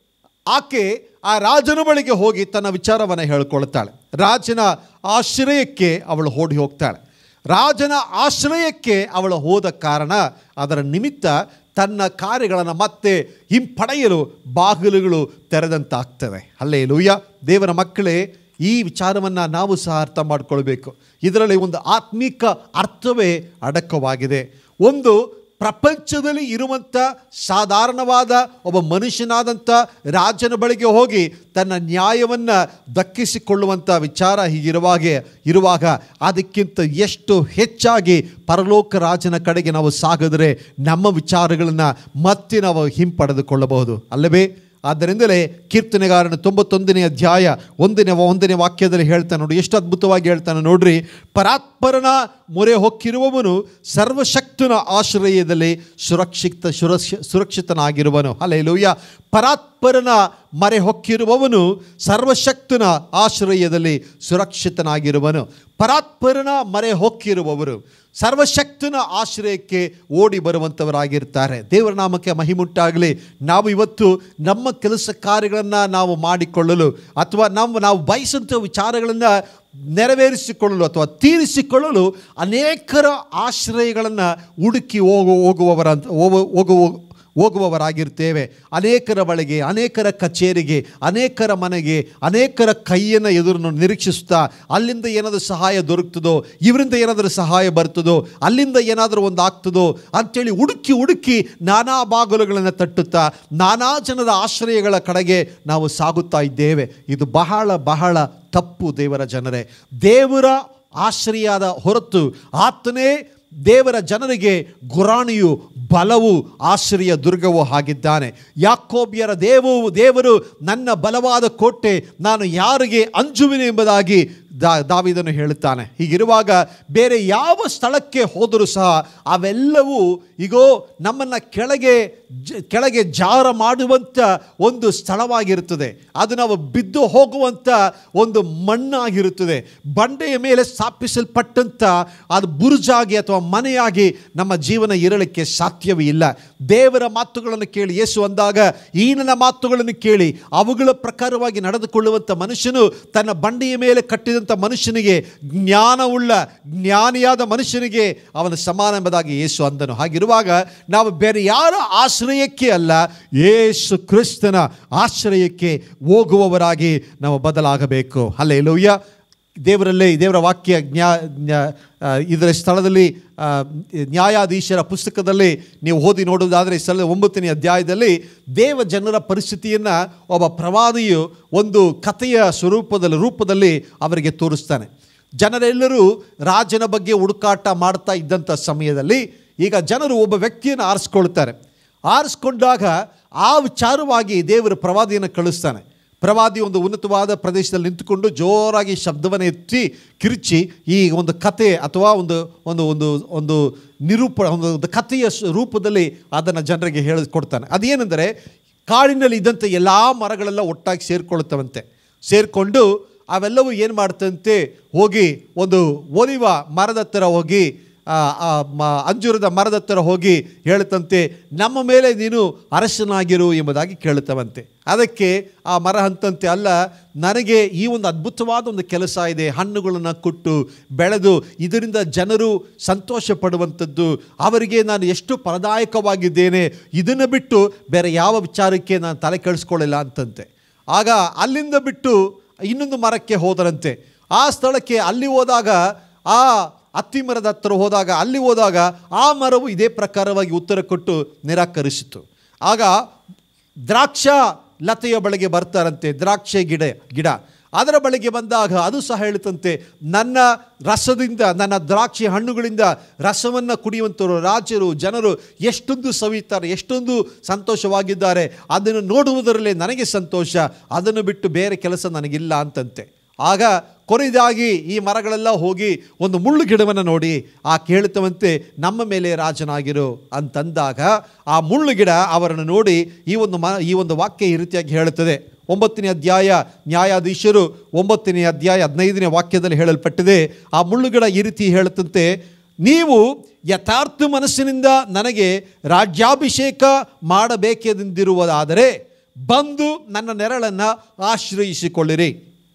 ಆಕೆ ಆ ರಾಜನ ಬಳಿಗೆ ಹೋಗಿ ತನ್ನ ವಿಚಾರವನ್ನು ಹೇಳ್ಕೊಳ್ತಾಳೆ ರಾಜನ ಆಶ್ರಯಕ್ಕೆ ಅವಳು ಓಡಿ ಹೋಗ್ತಾಳೆ ರಾಜನ ಆಶ್ರಯಕ್ಕೆ ಅವಳು ಹೋದ ಕಾರಣ ಅದರ ನಿಮಿತ್ತ ತನ್ನ ಕಾರ್ಯಗಳನ್ನು ಮತ್ತೆ ಹಿಂಪಡೆಯಲು ಬಾಗಿಲುಗಳು ತೆರೆದಂತಾಗ್ತವೆ ಅಲ್ಲೇ ಲೂಯ್ಯ ದೇವರ ಮಕ್ಕಳೇ ಈ ವಿಚಾರವನ್ನು ನಾವು ಸಹ ಅರ್ಥ ಮಾಡಿಕೊಳ್ಬೇಕು ಇದರಲ್ಲಿ ಒಂದು ಆತ್ಮಿಕ ಅರ್ಥವೇ ಅಡಕವಾಗಿದೆ ಒಂದು ಪ್ರಪಂಚದಲ್ಲಿ ಇರುವಂಥ ಸಾಧಾರಣವಾದ ಒಬ್ಬ ಮನುಷ್ಯನಾದಂಥ ರಾಜನ ಬಳಿಗೆ ಹೋಗಿ ತನ್ನ ನ್ಯಾಯವನ್ನು ದಕ್ಕಿಸಿಕೊಳ್ಳುವಂಥ ವಿಚಾರ ಹೀಗಿರುವಾಗೆ ಇರುವಾಗ ಅದಕ್ಕಿಂತ ಎಷ್ಟು ಹೆಚ್ಚಾಗಿ ಪರಲೋಕ ರಾಜನ ಕಡೆಗೆ ನಾವು ಸಾಗಿದ್ರೆ ನಮ್ಮ ವಿಚಾರಗಳನ್ನು ಮತ್ತೆ ನಾವು ಹಿಂಪಡೆದುಕೊಳ್ಳಬಹುದು ಅಲ್ಲವೇ ಆದ್ದರಿಂದಲೇ ಕೀರ್ತನೆಗಾರನ ತೊಂಬತ್ತೊಂದನೇ ಅಧ್ಯಾಯ ಒಂದನೇ ಒಂದನೇ ವಾಕ್ಯದಲ್ಲಿ ಹೇಳ್ತಾನೆ ನೋಡಿ ಎಷ್ಟು ಅದ್ಭುತವಾಗಿ ಹೇಳ್ತಾನೆ ನೋಡ್ರಿ ಪರಾತ್ಪರನ ಮೊರೆ ಹೊಕ್ಕಿರುವವನು ಸರ್ವಶಕ್ತನ ಆಶ್ರಯದಲ್ಲಿ ಸುರಕ್ಷಿತ ಸುರಕ್ಷ ಸುರಕ್ಷಿತನಾಗಿರುವನು ಅಲ್ಲೇ ಲೂಯ್ಯ ಪರಾತ್ಪರನ ಮರೆ ಹೊಕ್ಕಿರುವವನು ಸರ್ವಶಕ್ತನ ಆಶ್ರಯದಲ್ಲಿ ಸುರಕ್ಷಿತನಾಗಿರುವನು ಪರಾತ್ಪರನ ಮರೆ ಹೊಕ್ಕಿರುವವರು ಸರ್ವಶಕ್ತನ ಆಶ್ರಯಕ್ಕೆ ಓಡಿ ಬರುವಂಥವರಾಗಿರ್ತಾರೆ ದೇವರ ನಾಮಕ್ಕೆ ಮಹಿಮುಂಟಾಗಲಿ ನಾವು ಇವತ್ತು ನಮ್ಮ ಕೆಲಸ ಕಾರ್ಯಗಳನ್ನು ನಾವು ಮಾಡಿಕೊಳ್ಳಲು ಅಥವಾ ನಮ್ಮ ನಾವು ಬಯಸಂಥ ವಿಚಾರಗಳನ್ನು ನೆರವೇರಿಸಿಕೊಳ್ಳಲು ಅಥವಾ ತೀರಿಸಿಕೊಳ್ಳಲು ಅನೇಕರ ಆಶ್ರಯಗಳನ್ನು ಹುಡುಕಿ ಹೋಗು ಹೋಗುವವರಂತ ಹೋಗು ಹೋಗುವ ಹೋಗುವವರಾಗಿರ್ತೇವೆ ಅನೇಕರ ಬಳಿಗೆ ಅನೇಕರ ಕಚೇರಿಗೆ ಅನೇಕರ ಮನೆಗೆ ಅನೇಕರ ಕೈಯನ್ನು ಎದುರು ನಿರೀಕ್ಷಿಸ್ತಾ ಅಲ್ಲಿಂದ ಏನಾದರೂ ಸಹಾಯ ದೊರಕ್ತದೋ ಇವರಿಂದ ಏನಾದರೂ ಸಹಾಯ ಬರ್ತದೋ ಅಲ್ಲಿಂದ ಏನಾದರೂ ಒಂದು ಆಗ್ತದೋ ಅಂಥೇಳಿ ಹುಡುಕಿ ಹುಡುಕಿ ನಾನಾ ಬಾಗಿಲುಗಳನ್ನು ತಟ್ಟುತ್ತಾ ನಾನಾ ಜನರ ಆಶ್ರಯಗಳ ಕಡೆಗೆ ನಾವು ಸಾಗುತ್ತಾ ಇದ್ದೇವೆ ಇದು ಬಹಳ ಬಹಳ ತಪ್ಪು ದೇವರ ಜನರೇ ದೇವರ ಆಶ್ರಯದ ಹೊರತು ಆತನೇ ದೇವರ ಜನರಿಗೆ ಗುರಾಣಿಯು ಬಲವು ಆಶ್ರಯ ದುರ್ಗವೂ ಆಗಿದ್ದಾನೆ ಯಾಕೋಬ್ಯರ ದೇವವು ದೇವರು ನನ್ನ ಬಲವಾದ ಕೋಟೆ ನಾನು ಯಾರಿಗೆ ಅಂಜುವಿನ ಎಂಬುದಾಗಿ ದಾ ದಾವಿದನು ಹೇಳುತ್ತಾನೆ ಹೀಗಿರುವಾಗ ಬೇರೆ ಯಾವ ಸ್ಥಳಕ್ಕೆ ಹೋದರೂ ಸಹ ಅವೆಲ್ಲವೂ ಈಗೋ ನಮ್ಮನ್ನು ಕೆಳಗೆ ಜ ಕೆಳಗೆ ಜಾರ ಮಾಡುವಂಥ ಒಂದು ಸ್ಥಳವಾಗಿರುತ್ತದೆ ಅದು ನಾವು ಬಿದ್ದು ಹೋಗುವಂಥ ಒಂದು ಮಣ್ಣಾಗಿರುತ್ತದೆ ಬಂಡೆಯ ಮೇಲೆ ಸ್ಥಾಪಿಸಲ್ಪಟ್ಟಂಥ ಅದು ಬುರುಜಾಗಿ ಅಥವಾ ಮನೆಯಾಗಿ ನಮ್ಮ ಜೀವನ ಇರಲಿಕ್ಕೆ ಸಾಧ್ಯವೇ ಇಲ್ಲ ದೇವರ ಮಾತುಗಳನ್ನು ಕೇಳಿ ಯೇಸು ಅಂದಾಗ ಈ ನನ್ನ ಮಾತುಗಳನ್ನು ಕೇಳಿ ಅವುಗಳ ಪ್ರಕಾರವಾಗಿ ನಡೆದುಕೊಳ್ಳುವಂಥ ಮನುಷ್ಯನು ತನ್ನ ಬಂಡೆಯ ಮೇಲೆ ಕಟ್ಟಿದಂಥ ಮನುಷ್ಯನಿಗೆ ಜ್ಞಾನವುಳ್ಳ ಜ್ಞಾನಿಯಾದ ಮನುಷ್ಯನಿಗೆ ಅವನ ಸಮಾನ ಎಂಬುದಾಗಿ ಯೇಸು ಅಂದನು ಹಾಗಿರುವಾಗ ನಾವು ಬೇರೆ ಯಾರ ಆಶ್ರಯಕ್ಕೆ ಅಲ್ಲ ಯೇಸು ಕ್ರಿಸ್ತನ ಆಶ್ರಯಕ್ಕೆ ಹೋಗುವವರಾಗಿ ನಾವು ಬದಲಾಗಬೇಕು ಅಲ್ಲೇ ಲೂಯ್ಯ ದೇವರಲ್ಲೇ ದೇವರ ವಾಕ್ಯ ಜ್ಞಾ ಜ್ಞಾ- ಆ, ಇದರ ಸ್ಥಳದಲ್ಲಿ ಆ, ನ್ಯಾಯಾಧೀಶರ ಪುಸ್ತಕದಲ್ಲಿ ನೀವು ಓದಿ ನೋಡುವುದಾದರೆ ಸ್ಥಳದ ಒಂಬತ್ತನೇ ಅಧ್ಯಾಯದಲ್ಲಿ ದೇವ ಜನರ ಪರಿಸ್ಥಿತಿಯನ್ನು ಒಬ್ಬ ಪ್ರವಾದಿಯು ಒಂದು ಕಥೆಯ ಸ್ವರೂಪದಲ್ಲಿ ರೂಪದಲ್ಲಿ ಅವರಿಗೆ ತೋರಿಸ್ತಾನೆ ಜನರೆಲ್ಲರೂ ರಾಜನ ಬಗ್ಗೆ ಹುಡುಕಾಟ ಮಾಡ್ತಾ ಇದ್ದಂಥ ಸಮಯದಲ್ಲಿ ಈಗ ಜನರು ಒಬ್ಬ ವ್ಯಕ್ತಿಯನ್ನು ಆರಿಸ್ಕೊಳ್ತಾರೆ ಆರಿಸ್ಕೊಂಡಾಗ ಆ ವಿಚಾರವಾಗಿ ದೇವರು ಪ್ರವಾದಿಯನ್ನು ಕಳಿಸ್ತಾನೆ ಪ್ರವಾದಿ ಒಂದು ಉನ್ನತವಾದ ಪ್ರದೇಶದಲ್ಲಿ ನಿಂತುಕೊಂಡು ಜೋರಾಗಿ ಶಬ್ದವನ್ನು ಎತ್ತಿ ಕಿರುಚಿ ಈ ಒಂದು ಕತೆ ಅಥವಾ ಒಂದು ಒಂದು ಒಂದು ಒಂದು ನಿರೂಪ ಒಂದು ಒಂದು ಕಥೆಯ ಸ್- ರೂಪದಲ್ಲಿ ಅದನ್ನು ಜನರಿಗೆ ಹೇಳಿಕೊಡ್ತಾನೆ ಅದೇನೆಂದರೆ ಕಾಡಿನಲ್ಲಿ ಇದ್ದಂಥ ಎಲ್ಲ ಮರಗಳೆಲ್ಲ ಒಟ್ಟಾಗಿ ಸೇರಿಕೊಳ್ಳುತ್ತವಂತೆ ಸೇರಿಕೊಂಡು ಅವೆಲ್ಲವೂ ಏನು ಮಾಡ್ತಂತೆ ಹೋಗಿ ಒಂದು ಒಲಿವ ಮರದ ಹತ್ತಿರ ಹೋಗಿ ಆ, ಆ ಮ- ಅಂಜೂರದ ಮರದ ಹತ್ತಿರ ಹೋಗಿ ಹೇಳುತ್ತಂತೆ ನಮ್ಮ ಮೇಲೆ ನೀನು ಅರಸನಾಗಿರು ಎಂಬುದಾಗಿ ಕೇಳುತ್ತವಂತೆ ಅದಕ್ಕೆ ಆ ಮರ ಅಂತಂತೆ ಅಲ್ಲ ನನಗೆ ಈ ಒಂದು ಅದ್ಭುತವಾದ ಒಂದು ಕೆಲಸ ಇದೆ ಹಣ್ಣುಗಳನ್ನು ಕೊಟ್ಟು ಬೆಳೆದು ಇದರಿಂದ ಜನರು ಸಂತೋಷ ಪಡುವಂಥದ್ದು ಅವರಿಗೆ ನಾನು ಎಷ್ಟು ಫಲದಾಯಕವಾಗಿದ್ದೇನೆ ಇದನ್ನು ಬಿಟ್ಟು ಬೇರೆ ಯಾವ ವಿಚಾರಕ್ಕೆ ನಾನು ತಲೆ ಕೆಡಿಸ್ಕೊಳ್ಳಿಲ್ಲ ಅಂತಂತೆ ಆಗ ಅಲ್ಲಿಂದ ಬಿಟ್ಟು ಇನ್ನೊಂದು ಮರಕ್ಕೆ ಹೋದರಂತೆ ಆ ಸ್ಥಳಕ್ಕೆ ಅಲ್ಲಿ ಹೋದಾಗ ಆ ಅತ್ತಿ ಮರದ ಹತ್ತಿರ ಹೋದಾಗ ಅಲ್ಲಿ ಹೋದಾಗ ಆ ಮರವು ಇದೇ ಪ್ರಕಾರವಾಗಿ ಉತ್ತರ ಕೊಟ್ಟು ನಿರಾಕರಿಸಿತು ಆಗ ದ್ರಾಕ್ಷ ಲತೆಯ ಬಳಿಗೆ ಬರ್ತಾರಂತೆ ದ್ರಾಕ್ಷೆ ಗಿಡ ಗಿಡ ಅದರ ಬಳಿಗೆ ಬಂದಾಗ ಅದು ಸಹ ಹೇಳುತ್ತಂತೆ ನನ್ನ ರಸದಿಂದ ನನ್ನ ದ್ರಾಕ್ಷಿ ಹಣ್ಣುಗಳಿಂದ ರಸವನ್ನು ಕುಡಿಯುವಂಥವರು ರಾಜರು ಜನರು ಎಷ್ಟೊಂದು ಸವಿತಾರೆ ಎಷ್ಟೊಂದು ಸಂತೋಷವಾಗಿದ್ದಾರೆ ಅದನ್ನು ನೋಡುವುದರಲ್ಲೇ ನನಗೆ ಸಂತೋಷ ಅದನ್ನು ಬಿಟ್ಟು ಬೇರೆ ಕೆಲಸ ನನಗಿಲ್ಲ ಅಂತಂತೆ ಆಗ ಕೊನೆಯದಾಗಿ ಈ ಮರಗಳೆಲ್ಲ ಹೋಗಿ ಒಂದು ಮುಳ್ಳು ಗಿಡವನ್ನು ನೋಡಿ ಆ ಕೇಳುತ್ತವಂತೆ ನಮ್ಮ ಮೇಲೆ ರಾಜನಾಗಿರು ಅಂತಂದಾಗ ಆ ಮುಳ್ಳು ಗಿಡ ಅವರನ್ನು ನೋಡಿ ಈ ಒಂದು ಮ ಈ ಒಂದು ವಾಕ್ಯ ಈ ರೀತಿಯಾಗಿ ಹೇಳುತ್ತದೆ ಒಂಬತ್ತನೇ ಅಧ್ಯಾಯ ನ್ಯಾಯಾಧೀಶರು ಒಂಬತ್ತನೇ ಅಧ್ಯಾಯ ಹದಿನೈದನೇ ವಾಕ್ಯದಲ್ಲಿ ಹೇಳಲ್ಪಟ್ಟಿದೆ ಆ ಮುಳ್ಳುಗಿಡ ಈ ರೀತಿ ಹೇಳುತ್ತಂತೆ ನೀವು ಯಥಾರ್ಥ ಮನಸ್ಸಿನಿಂದ ನನಗೆ ರಾಜ್ಯಾಭಿಷೇಕ ಮಾಡಬೇಕೆಂದಿರುವುದಾದರೆ ಬಂದು ನನ್ನ ನೆರಳನ್ನು ಆಶ್ರಯಿಸಿಕೊಳ್ಳಿರಿ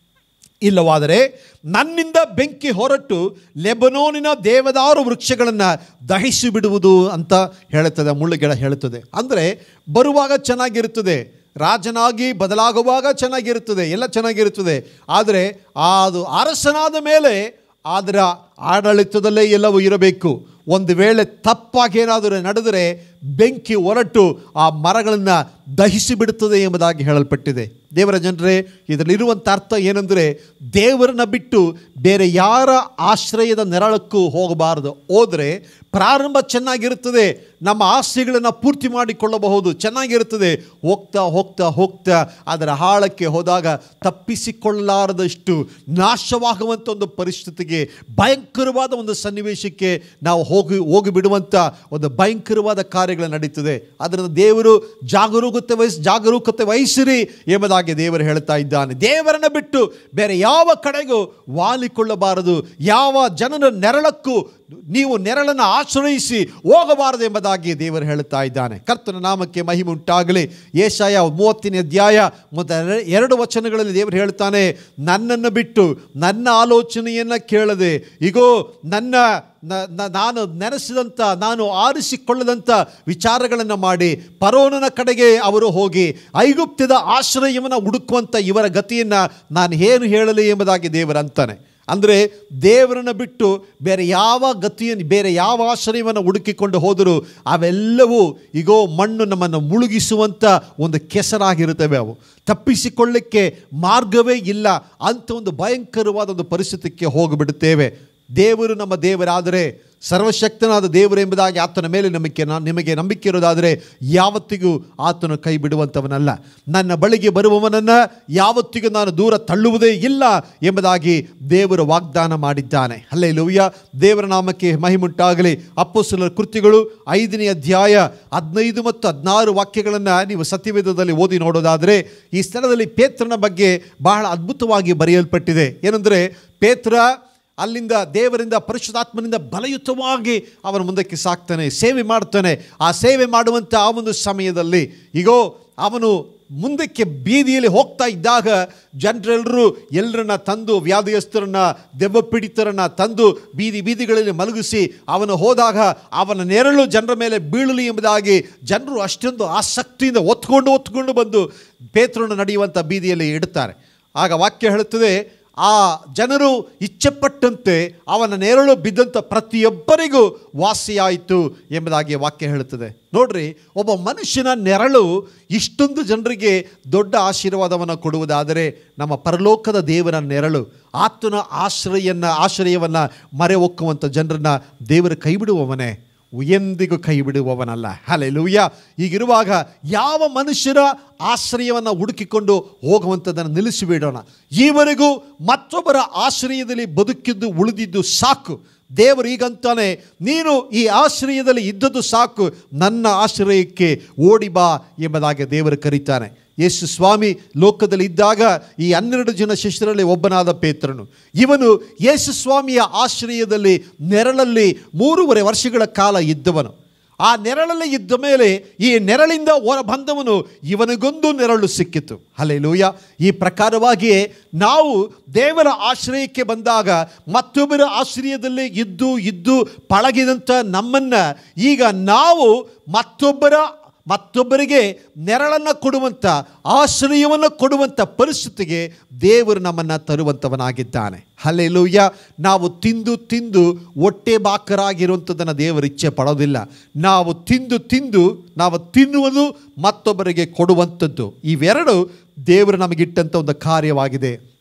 ಇಲ್ಲವಾದರೆ ನನ್ನಿಂದ ಬೆಂಕಿ ಹೊರಟು ಲೆಬನೋನಿನ ದೇವದಾರು ವೃಕ್ಷಗಳನ್ನು ದಹಿಸಿ ಬಿಡುವುದು ಅಂತ ಹೇಳುತ್ತದೆ ಮುಳ್ಳುಗಿಡ ಹೇಳುತ್ತದೆ ಅಂದರೆ ಬರುವಾಗ ಚೆನ್ನಾಗಿರುತ್ತದೆ ರಾಜನಾಗಿ ಬದಲಾಗುವಾಗ ಚೆನ್ನಾಗಿರುತ್ತದೆ ಎಲ್ಲ ಚೆನ್ನಾಗಿರುತ್ತದೆ ಆದರೆ ಅದು ಅರಸನಾದ ಮೇಲೆ ಅದರ ಆಡಳಿತದಲ್ಲೇ ಎಲ್ಲವೂ ಇರಬೇಕು ಒಂದು ವೇಳೆ ತಪ್ಪಾಗಿ ಏನಾದರೂ ನಡೆದರೆ ಬೆಂಕಿ ಹೊರಟು ಆ ಮರಗಳನ್ನು ದಹಿಸಿ ಬಿಡುತ್ತದೆ ಎಂಬುದಾಗಿ ಹೇಳಲ್ಪಟ್ಟಿದೆ ದೇವರ ಜನರೇ ಇದರಲ್ಲಿರುವಂಥ ಅರ್ಥ ಏನೆಂದರೆ ದೇವರನ್ನ ಬಿಟ್ಟು ಬೇರೆ ಯಾರ ಆಶ್ರಯದ ನೆರಳಕ್ಕೂ ಹೋಗಬಾರದು ಹೋದರೆ ಪ್ರಾರಂಭ ಚೆನ್ನಾಗಿರುತ್ತದೆ ನಮ್ಮ ಆಸೆಗಳನ್ನು ಪೂರ್ತಿ ಮಾಡಿಕೊಳ್ಳಬಹುದು ಚೆನ್ನಾಗಿರುತ್ತದೆ ಹೋಗ್ತಾ ಹೋಗ್ತಾ ಹೋಗ್ತಾ ಅದರ ಹಾಳಕ್ಕೆ ಹೋದಾಗ ತಪ್ಪಿಸಿಕೊಳ್ಳಲಾರದಷ್ಟು ನಾಶವಾಗುವಂಥ ಒಂದು ಪರಿಸ್ಥಿತಿಗೆ ಭಯಂಕರವಾದ ಒಂದು ಸನ್ನಿವೇಶಕ್ಕೆ ನಾವು ಹೋಗಿ ಹೋಗಿ ಬಿಡುವಂಥ ಒಂದು ಭಯಂಕರವಾದ ಕಾರ್ಯಗಳು ನಡೀತದೆ ಅದರಿಂದ ದೇವರು ಜಾಗರೂಕತೆ ವಹಿಸಿ ಜಾಗರೂಕತೆ ವಹಿಸಿರಿ ಎಂಬುದಾಗಿ ದೇವರು ಹೇಳ್ತಾ ಇದ್ದಾನೆ ದೇವರನ್ನ ಬಿಟ್ಟು ಬೇರೆ ಯಾವ ಕಡೆಗೂ ವಾಲಿಕೊಳ್ಳಬಾರದು ಯಾವ ಜನರ ನೆರಳಕ್ಕೂ ನೀವು ನೆರಳನ್ನು ಆಶ್ರಯಿಸಿ ಹೋಗಬಾರದು ಎಂಬುದಾಗಿ ದೇವರು ಹೇಳುತ್ತಾ ಇದ್ದಾನೆ ಕರ್ತನ ನಾಮಕ್ಕೆ ಮಹಿಮೆ ಉಂಟಾಗಲಿ ಏಷಾಯ ಮೂವತ್ತನೇ ಅಧ್ಯಾಯ ಮತ್ತು ಎರ- ಎರಡು ವಚನಗಳಲ್ಲಿ ದೇವರು ಹೇಳ್ತಾನೆ ನನ್ನನ್ನು ಬಿಟ್ಟು ನನ್ನ ಆಲೋಚನೆಯನ್ನು ಕೇಳದೆ ಇಗೋ ನನ್ನ ನ- ನ- ನಾನು ನೆನೆಸಿದಂಥ ನಾನು ಆರಿಸಿಕೊಳ್ಳದಂಥ ವಿಚಾರಗಳನ್ನು ಮಾಡಿ ಪರೋನನ ಕಡೆಗೆ ಅವರು ಹೋಗಿ ಐಗುಪ್ತದ ಆಶ್ರಯವನ್ನು ಹುಡುಕುವಂಥ ಇವರ ಗತಿಯನ್ನು ನಾನು ಏನು ಹೇಳಲಿ ಎಂಬುದಾಗಿ ದೇವರು ಅಂತಾನೆ ಅಂದರೆ ದೇವರನ್ನು ಬಿಟ್ಟು ಬೇರೆ ಯಾವ ಗತಿಯನ್ನು ಬೇರೆ ಯಾವ ಆಶ್ರಯವನ್ನು ಹುಡುಕಿಕೊಂಡು ಹೋದರೂ ಅವೆಲ್ಲವೂ ಈಗೋ ಮಣ್ಣು ನಮ್ಮನ್ನು ಮುಳುಗಿಸುವಂಥ ಒಂದು ಕೆಸರಾಗಿರುತ್ತವೆ ಅವು ತಪ್ಪಿಸಿಕೊಳ್ಳಿಕ್ಕೆ ಮಾರ್ಗವೇ ಇಲ್ಲ ಅಂಥ ಒಂದು ಭಯಂಕರವಾದ ಒಂದು ಪರಿಸ್ಥಿತಿಗೆ ಹೋಗಿಬಿಡುತ್ತೇವೆ ದೇವರು ನಮ್ಮ ದೇವರಾದರೆ ಸರ್ವಶಕ್ತನಾದ ದೇವರು ಎಂಬುದಾಗಿ ಆತನ ಮೇಲೆ ನಂಬಿಕೆ ನಾ ನಿಮಗೆ ನಂಬಿಕೆ ಇರೋದಾದರೆ ಯಾವತ್ತಿಗೂ ಆತನು ಕೈ ಬಿಡುವಂಥವನಲ್ಲ ನನ್ನ ಬಳಿಗೆ ಬರುವವನನ್ನು ಯಾವತ್ತಿಗೂ ನಾನು ದೂರ ತಳ್ಳುವುದೇ ಇಲ್ಲ ಎಂಬುದಾಗಿ ದೇವರು ವಾಗ್ದಾನ ಮಾಡಿದ್ದಾನೆ ಅಲ್ಲೇ ಲುಯ್ಯ ದೇವರ ನಾಮಕ್ಕೆ ಮಹಿಮುಂಟಾಗಲಿ ಅಪ್ಪುಸಲರ ಕೃತಿಗಳು ಐದನೇ ಅಧ್ಯಾಯ ಹದಿನೈದು ಮತ್ತು ಹದಿನಾರು ವಾಕ್ಯಗಳನ್ನು ನೀವು ಸತ್ಯವೇದದಲ್ಲಿ ಓದಿ ನೋಡೋದಾದರೆ ಈ ಸ್ಥಳದಲ್ಲಿ ಪೇತ್ರನ ಬಗ್ಗೆ ಬಹಳ ಅದ್ಭುತವಾಗಿ ಬರೆಯಲ್ಪಟ್ಟಿದೆ ಏನೆಂದರೆ ಪೇತ್ರ ಅಲ್ಲಿಂದ ದೇವರಿಂದ ಪರಿಶುದ್ಧಾತ್ಮನಿಂದ ಬಲಯುತವಾಗಿ ಅವನ ಮುಂದಕ್ಕೆ ಸಾಕ್ತಾನೆ ಸೇವೆ ಮಾಡ್ತಾನೆ ಆ ಸೇವೆ ಮಾಡುವಂಥ ಆ ಒಂದು ಸಮಯದಲ್ಲಿ ಈಗೋ ಅವನು ಮುಂದಕ್ಕೆ ಬೀದಿಯಲ್ಲಿ ಹೋಗ್ತಾ ಇದ್ದಾಗ ಜನರೆಲ್ಲರೂ ಎಲ್ಲರನ್ನ ತಂದು ವ್ಯಾಧಿಯಸ್ಥರನ್ನ ದೆವ್ವ ಪೀಡಿತರನ್ನ ತಂದು ಬೀದಿ ಬೀದಿಗಳಲ್ಲಿ ಮಲಗಿಸಿ ಅವನು ಹೋದಾಗ ಅವನ ನೆರಳು ಜನರ ಮೇಲೆ ಬೀಳಲಿ ಎಂಬುದಾಗಿ ಜನರು ಅಷ್ಟೊಂದು ಆಸಕ್ತಿಯಿಂದ ಒತ್ಕೊಂಡು ಒತ್ಕೊಂಡು ಬಂದು ಪೇತ್ರನ ನಡೆಯುವಂಥ ಬೀದಿಯಲ್ಲಿ ಇಡುತ್ತಾರೆ ಆಗ ವಾಕ್ಯ ಹೇಳುತ್ತದೆ ಆ ಜನರು ಇಚ್ಛೆಪಟ್ಟಂತೆ ಅವನ ನೆರಳು ಬಿದ್ದಂಥ ಪ್ರತಿಯೊಬ್ಬರಿಗೂ ವಾಸಿಯಾಯಿತು ಎಂಬುದಾಗಿ ವಾಕ್ಯ ಹೇಳುತ್ತದೆ ನೋಡ್ರಿ ಒಬ್ಬ ಮನುಷ್ಯನ ನೆರಳು ಇಷ್ಟೊಂದು ಜನರಿಗೆ ದೊಡ್ಡ ಆಶೀರ್ವಾದವನ್ನು ಕೊಡುವುದಾದರೆ ನಮ್ಮ ಪರಲೋಕದ ದೇವರ ನೆರಳು ಆತನ ಆಶ್ರಯನ್ನ ಆಶ್ರಯವನ್ನು ಮರೆ ಹೊಕ್ಕುವಂಥ ಜನರನ್ನ ದೇವರು ಕೈ ಬಿಡುವವನೇ ಎಂದಿಗೂ ಕೈ ಬಿಡುವವನಲ್ಲ ಹಲೆಲೂಯ್ಯ ಈಗಿರುವಾಗ ಯಾವ ಮನುಷ್ಯರ ಆಶ್ರಯವನ್ನು ಹುಡುಕಿಕೊಂಡು ಹೋಗುವಂಥದ್ದನ್ನು ನಿಲ್ಲಿಸಿಬಿಡೋಣ ಈವರೆಗೂ ಮತ್ತೊಬ್ಬರ ಆಶ್ರಯದಲ್ಲಿ ಬದುಕಿದ್ದು ಉಳಿದಿದ್ದು ಸಾಕು ದೇವರು ಈಗಂತಾನೆ ನೀನು ಈ ಆಶ್ರಯದಲ್ಲಿ ಇದ್ದದ್ದು ಸಾಕು ನನ್ನ ಆಶ್ರಯಕ್ಕೆ ಓಡಿ ಬಾ ಎಂಬುದಾಗಿ ದೇವರು ಕರೀತಾನೆ ಯೇಸು ಸ್ವಾಮಿ ಲೋಕದಲ್ಲಿ ಇದ್ದಾಗ ಈ ಹನ್ನೆರಡು ಜನ ಶಿಷ್ಯರಲ್ಲಿ ಒಬ್ಬನಾದ ಪೇತ್ರನು ಇವನು ಯೇಸು ಸ್ವಾಮಿಯ ಆಶ್ರಯದಲ್ಲಿ ನೆರಳಲ್ಲಿ ಮೂರುವರೆ ವರ್ಷಗಳ ಕಾಲ ಇದ್ದವನು ಆ ನೆರಳಲ್ಲಿ ಇದ್ದ ಮೇಲೆ ಈ ನೆರಳಿಂದ ಹೊರ ಬಂದವನು ಇವನಿಗೊಂದು ನೆರಳು ಸಿಕ್ಕಿತು ಹಲೆಲೂಯ ಈ ಪ್ರಕಾರವಾಗಿಯೇ ನಾವು ದೇವರ ಆಶ್ರಯಕ್ಕೆ ಬಂದಾಗ ಮತ್ತೊಬ್ಬರ ಆಶ್ರಯದಲ್ಲಿ ಇದ್ದು ಇದ್ದು ಪಳಗಿದಂಥ ನಮ್ಮನ್ನು ಈಗ ನಾವು ಮತ್ತೊಬ್ಬರ ಮತ್ತೊಬ್ಬರಿಗೆ ನೆರಳನ್ನು ಕೊಡುವಂಥ ಆಶ್ರಯವನ್ನು ಕೊಡುವಂಥ ಪರಿಸ್ಥಿತಿಗೆ ದೇವರು ನಮ್ಮನ್ನು ತರುವಂಥವನಾಗಿದ್ದಾನೆ ಹಲ್ಲೆಲೂಯ್ಯ ನಾವು ತಿಂದು ತಿಂದು ಹೊಟ್ಟೆ ಬಾಕರಾಗಿರುವಂಥದ್ದನ್ನು ದೇವರು ಇಚ್ಛೆ ಪಡೋದಿಲ್ಲ ನಾವು ತಿಂದು ತಿಂದು ನಾವು ತಿನ್ನುವುದು ಮತ್ತೊಬ್ಬರಿಗೆ ಕೊಡುವಂಥದ್ದು ಇವೆರಡು ದೇವರು ನಮಗಿಟ್ಟಂಥ ಒಂದು ಕಾರ್ಯವಾಗಿದೆ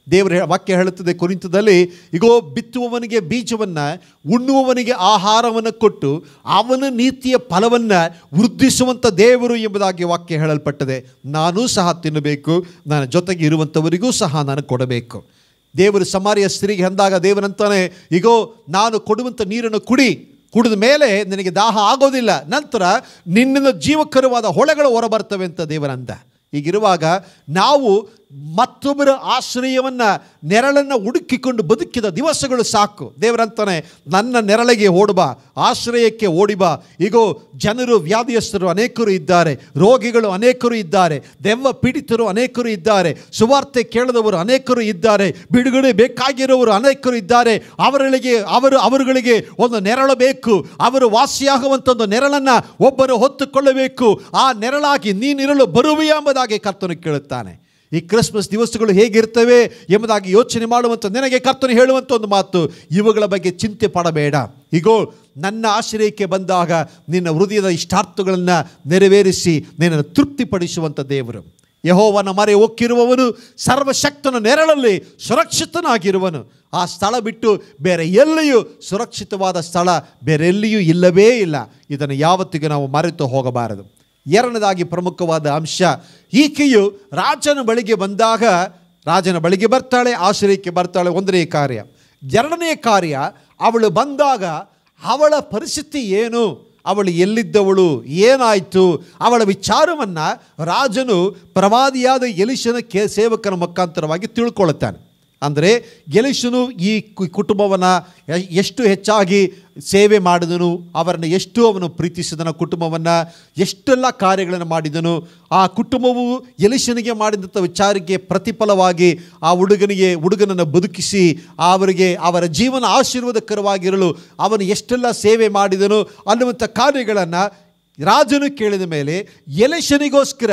ದೇವರ ಹೇ- ವಾಕ್ಯ ಹೇಳುತ್ತದೆ ಕುರಿತದಲ್ಲಿ ಇಗೋ ಬಿತ್ತುವವನಿಗೆ ಬೀಜವನ್ನು ಉಣ್ಣುವವನಿಗೆ ಆಹಾರವನ್ನು ಕೊಟ್ಟು ಅವನ ನೀತಿಯ ಫಲವನ್ನು ವೃದ್ಧಿಸುವಂಥ ದೇವರು ಎಂಬುದಾಗಿ ವಾಕ್ಯ ಹೇಳಲ್ಪಟ್ಟದೆ ನಾನೂ ಸಹ ತಿನ್ನಬೇಕು ನನ್ನ ಜೊತೆಗೆ ಇರುವಂಥವರಿಗೂ ಸಹ ನಾನು ಕೊಡಬೇಕು ದೇವರು ಸಮಾರಿಯ ಸ್ತ್ರೀಗೆ ಅಂದಾಗ ದೇವರಂತಾನೆ ಇಗೋ ನಾನು ಕೊಡುವಂಥ ನೀರನ್ನು ಕುಡಿ ಕುಡಿದ ಮೇಲೆ ನಿನಗೆ ದಾಹ ಆಗೋದಿಲ್ಲ ನಂತರ ನಿನ್ನಿಂದ ಜೀವಕರವಾದ ಹೊಳೆಗಳು ಹೊರಬರ್ತವೆ ಅಂತ ದೇವರಂದ ಹೀಗಿರುವಾಗ ನಾವು ಮತ್ತೊಬ್ಬರ ಆಶ್ರಯವನ್ನು ನೆರಳನ್ನು ಹುಡುಕಿಕೊಂಡು ಬದುಕಿದ ದಿವಸಗಳು ಸಾಕು ದೇವರಂತಾನೆ ನನ್ನ ನೆರಳಿಗೆ ಓಡುಬಾ ಆಶ್ರಯಕ್ಕೆ ಓಡಿಬಾ ಈಗೋ ಜನರು ವ್ಯಾಧಿಯಸ್ಥರು ಅನೇಕರು ಇದ್ದಾರೆ ರೋಗಿಗಳು ಅನೇಕರು ಇದ್ದಾರೆ ದೆವ್ವ ಪೀಡಿತರು ಅನೇಕರು ಇದ್ದಾರೆ ಸುವಾರ್ತೆ ಕೇಳದವರು ಅನೇಕರು ಇದ್ದಾರೆ ಬಿಡುಗಡೆ ಬೇಕಾಗಿರೋರು ಅನೇಕರು ಇದ್ದಾರೆ ಅವರಿಗೆ ಅವರು ಅವರುಗಳಿಗೆ ಒಂದು ನೆರಳು ಬೇಕು ಅವರು ವಾಸಿಯಾಗುವಂಥ ಒಂದು ನೆರಳನ್ನು ಒಬ್ಬರು ಹೊತ್ತುಕೊಳ್ಳಬೇಕು ಆ ನೆರಳಾಗಿ ನೀನಿರಲು ಬರುವೆಯಾ ಎಂಬುದಾಗಿ ಕರ್ತನು ಕೇಳುತ್ತಾನೆ ಈ ಕ್ರಿಸ್ಮಸ್ ದಿವಸಗಳು ಹೇಗಿರ್ತವೆ ಎಂಬುದಾಗಿ ಯೋಚನೆ ಮಾಡುವಂಥ ನಿನಗೆ ಕರ್ತನು ಹೇಳುವಂಥ ಒಂದು ಮಾತು ಇವುಗಳ ಬಗ್ಗೆ ಚಿಂತೆ ಪಡಬೇಡ ಈಗೋ ನನ್ನ ಆಶ್ರಯಕ್ಕೆ ಬಂದಾಗ ನಿನ್ನ ಹೃದಯದ ಇಷ್ಟಾರ್ಥಗಳನ್ನು ನೆರವೇರಿಸಿ ನಿನ್ನನ್ನು ತೃಪ್ತಿಪಡಿಸುವಂಥ ದೇವರು ಯಹೋವನ ಮರೆ ಒಕ್ಕಿರುವವನು ಸರ್ವಶಕ್ತನ ನೆರಳಲ್ಲಿ ಸುರಕ್ಷಿತನಾಗಿರುವನು ಆ ಸ್ಥಳ ಬಿಟ್ಟು ಬೇರೆ ಎಲ್ಲಿಯೂ ಸುರಕ್ಷಿತವಾದ ಸ್ಥಳ ಬೇರೆ ಎಲ್ಲಿಯೂ ಇಲ್ಲವೇ ಇಲ್ಲ ಇದನ್ನು ಯಾವತ್ತಿಗೂ ನಾವು ಮರೆತು ಹೋಗಬಾರದು ಎರಡನೇದಾಗಿ ಪ್ರಮುಖವಾದ ಅಂಶ ಈಕೆಯು ರಾಜನ ಬಳಿಗೆ ಬಂದಾಗ ರಾಜನ ಬಳಿಗೆ ಬರ್ತಾಳೆ ಆಶ್ರಯಕ್ಕೆ ಬರ್ತಾಳೆ ಒಂದನೇ ಕಾರ್ಯ ಎರಡನೇ ಕಾರ್ಯ ಅವಳು ಬಂದಾಗ ಅವಳ ಪರಿಸ್ಥಿತಿ ಏನು ಅವಳು ಎಲ್ಲಿದ್ದವಳು ಏನಾಯಿತು ಅವಳ ವಿಚಾರವನ್ನು ರಾಜನು ಪ್ರವಾದಿಯಾದ ಎಲಿಶನ ಕೆ ಸೇವಕನ ಮುಖಾಂತರವಾಗಿ ತಿಳ್ಕೊಳ್ಳುತ್ತಾನೆ ಅಂದರೆ ಎಲಿಶನು ಈ ಕು- ಕುಟುಂಬವನ್ನು ಎ- ಎಷ್ಟು ಹೆಚ್ಚಾಗಿ ಸೇವೆ ಮಾಡಿದನು ಅವರನ್ನು ಎಷ್ಟು ಅವನು ಪ್ರೀತಿಸಿದನು ಕುಟುಂಬವನ್ನು ಎಷ್ಟೆಲ್ಲ ಕಾರ್ಯಗಳನ್ನು ಮಾಡಿದನು ಆ ಕುಟುಂಬವು ಎಲಿಶನಿಗೆ ಮಾಡಿದಂಥ ವಿಚಾರಕ್ಕೆ ಪ್ರತಿಫಲವಾಗಿ ಆ ಹುಡುಗನಿಗೆ ಹುಡುಗನನ್ನು ಬದುಕಿಸಿ ಅವರಿಗೆ ಅವರ ಜೀವನ ಆಶೀರ್ವಾದಕರವಾಗಿರಲು ಅವನು ಎಷ್ಟೆಲ್ಲ ಸೇವೆ ಮಾಡಿದನು ಅನ್ನುವಂಥ ಕಾರ್ಯಗಳನ್ನು ರಾಜನು ಕೇಳಿದ ಮೇಲೆ ಎಲಿಶನಿಗೋಸ್ಕರ